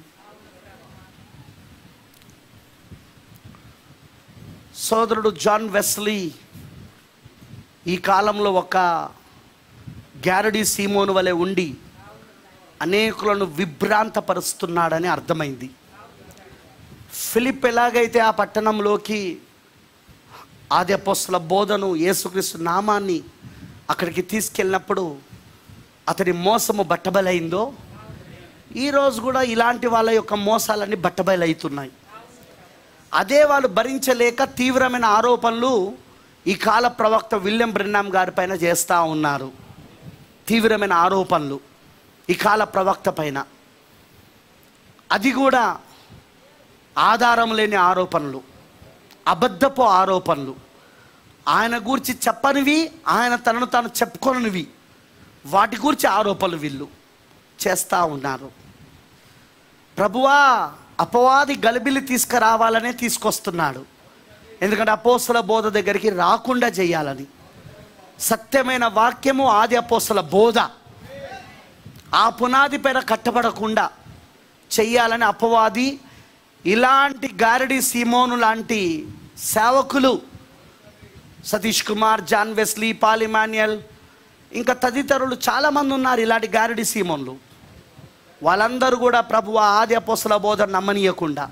Speaker 1: సోదరుడు జాన్ వెస్లీ ఈ కాలంలో ఒక గ్యారడీ సీమోను వలె ఉండి అనేకులను విభ్రాంతపరుస్తున్నాడని అర్థమైంది ఫిలిప్ ఎలాగైతే ఆ పట్టణంలోకి ఆది అపోస్తుల బోధను యేసుక్రీస్తు నామాన్ని అక్కడికి తీసుకెళ్ళినప్పుడు అతని మోసము బట్టబలైందో ఈరోజు కూడా ఇలాంటి వాళ్ళ యొక్క మోసాలన్నీ బట్టబయలవుతున్నాయి అదే వాళ్ళు భరించలేక తీవ్రమైన ఆరోపణలు ఈ కాల ప్రవక్త విలియం బ్రిన్నాం గారి పైన చేస్తూ ఉన్నారు తీవ్రమైన ఆరోపణలు ఈ కాల ప్రవక్త పైన అది కూడా ఆధారం లేని ఆరోపణలు అబద్ధపు ఆరోపణలు ఆయన గురించి చెప్పనివి ఆయన తనను తాను చెప్పుకొనివి వాటి గురించి ఆరోపణలు వీళ్ళు చేస్తూ ఉన్నారు ప్రభువా అపవాది గలిబిలి తీసుకురావాలనే తీసుకొస్తున్నాడు ఎందుకంటే అపోస్తుల బోధ దగ్గరికి రాకుండా చేయాలని సత్యమైన వాక్యము ఆది అపోస్తుల బోధ ఆ పునాది పైన కట్టబడకుండా చెయ్యాలని అపవాది ఇలాంటి గారడి సీమోను లాంటి సేవకులు Satish Kumar John Wesley Paul Emmanuel ఇంకా తదితరులు చాలామంది ఉన్నారు ఇలాంటి గారడి సీమోన్లు వాళ్ళందరూ కూడా ప్రభు ఆది అపోసల బోధ నమ్మనీయకుండా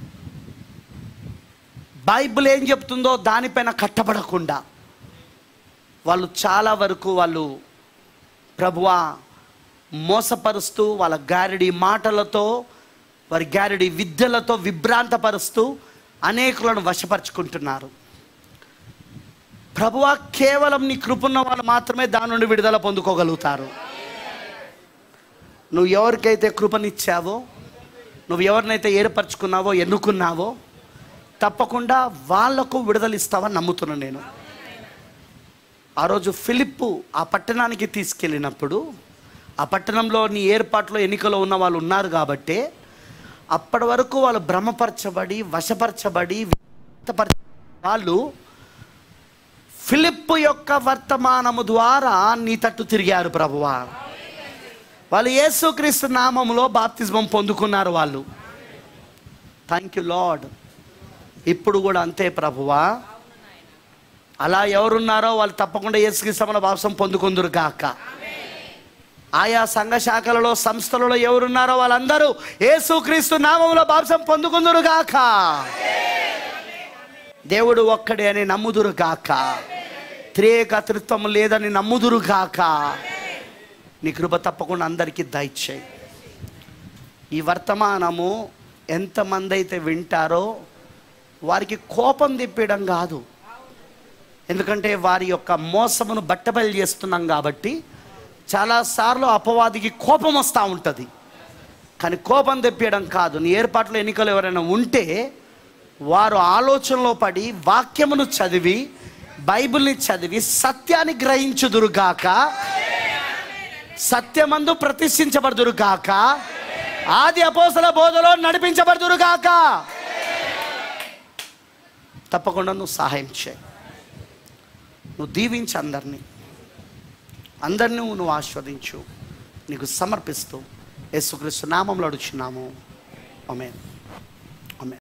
Speaker 1: బైబిల్ ఏం చెప్తుందో దానిపైన కట్టబడకుండా వాళ్ళు చాలా వరకు వాళ్ళు ప్రభువా మోసపరుస్తూ వాళ్ళ గారిడి మాటలతో వారి గారిడి విద్యలతో విభ్రాంతపరుస్తూ అనేకులను వశపరుచుకుంటున్నారు ప్రభువా కేవలం నీ కృపున్న వాళ్ళు మాత్రమే దాని నుండి విడుదల పొందుకోగలుగుతారు నువ్వు ఎవరికైతే కృపనిచ్చావో నువ్వు ఎవరినైతే ఏర్పరచుకున్నావో ఎన్నుకున్నావో తప్పకుండా వాళ్లకు విడుదలిస్తావని నమ్ముతున్నాను నేను ఆ రోజు ఫిలిప్పు ఆ పట్టణానికి తీసుకెళ్ళినప్పుడు ఆ పట్టణంలో నీ ఏర్పాట్లో ఎన్నికలో ఉన్న వాళ్ళు ఉన్నారు కాబట్టి అప్పటి వరకు వాళ్ళు భ్రమపరచబడి వశపరచబడి విత్తపరచ వాళ్ళు ఫిలిప్పు యొక్క వర్తమానము ద్వారా నీ తట్టు తిరిగారు ప్రభువా వాళ్ళు యేసుక్రీస్తు నామములో బాప్తిజమం పొందుకున్నారు వాళ్ళు థ్యాంక్ యూ లార్డ్ ఇప్పుడు కూడా అంతే ప్రభువా అలా ఎవరున్నారో వాళ్ళు తప్పకుండా యేసుక్రీస్తుల బాప్సం పొందుకుందరు గాక ఆయా సంఘ శాఖలలో సంస్థలలో ఎవరున్నారో వాళ్ళందరూ యేసుక్రీస్తు నామములో బాప్సం పొందుకుందరు గాక దేవుడు ఒక్కడే అని నమ్ముదురు గాక త్రియేకతృత్వం లేదని నమ్ముదురు గాక నీ కృప తప్పకుండా అందరికీ దయచేయి ఈ వర్తమానము ఎంతమంది అయితే వింటారో వారికి కోపం తెప్పేయడం కాదు ఎందుకంటే వారి యొక్క మోసమును బట్టబయలు చేస్తున్నాం కాబట్టి చాలాసార్లు అపవాదికి కోపం వస్తూ ఉంటుంది కానీ కోపం తెప్పేయడం కాదు నీ ఏర్పాట్లో ఎన్నికలు ఎవరైనా ఉంటే వారు ఆలోచనలో పడి వాక్యమును చదివి బైబిల్ని చదివి సత్యాన్ని గ్రహించుదురుగాక సత్యమందు ప్రతిష్ఠించబడుదురుగాక ఆది అపోసల బోధలో నడిపించబడుదురుగాక తప్పకుండా నువ్వు సహాయం చేయి నువ్వు దీవించు అందరినీ అందరినీ నువ్వు ఆస్వాదించు నీకు సమర్పిస్తూ యేసుక్రీస్తు నామంలో అడుచున్నాము ఆమేన్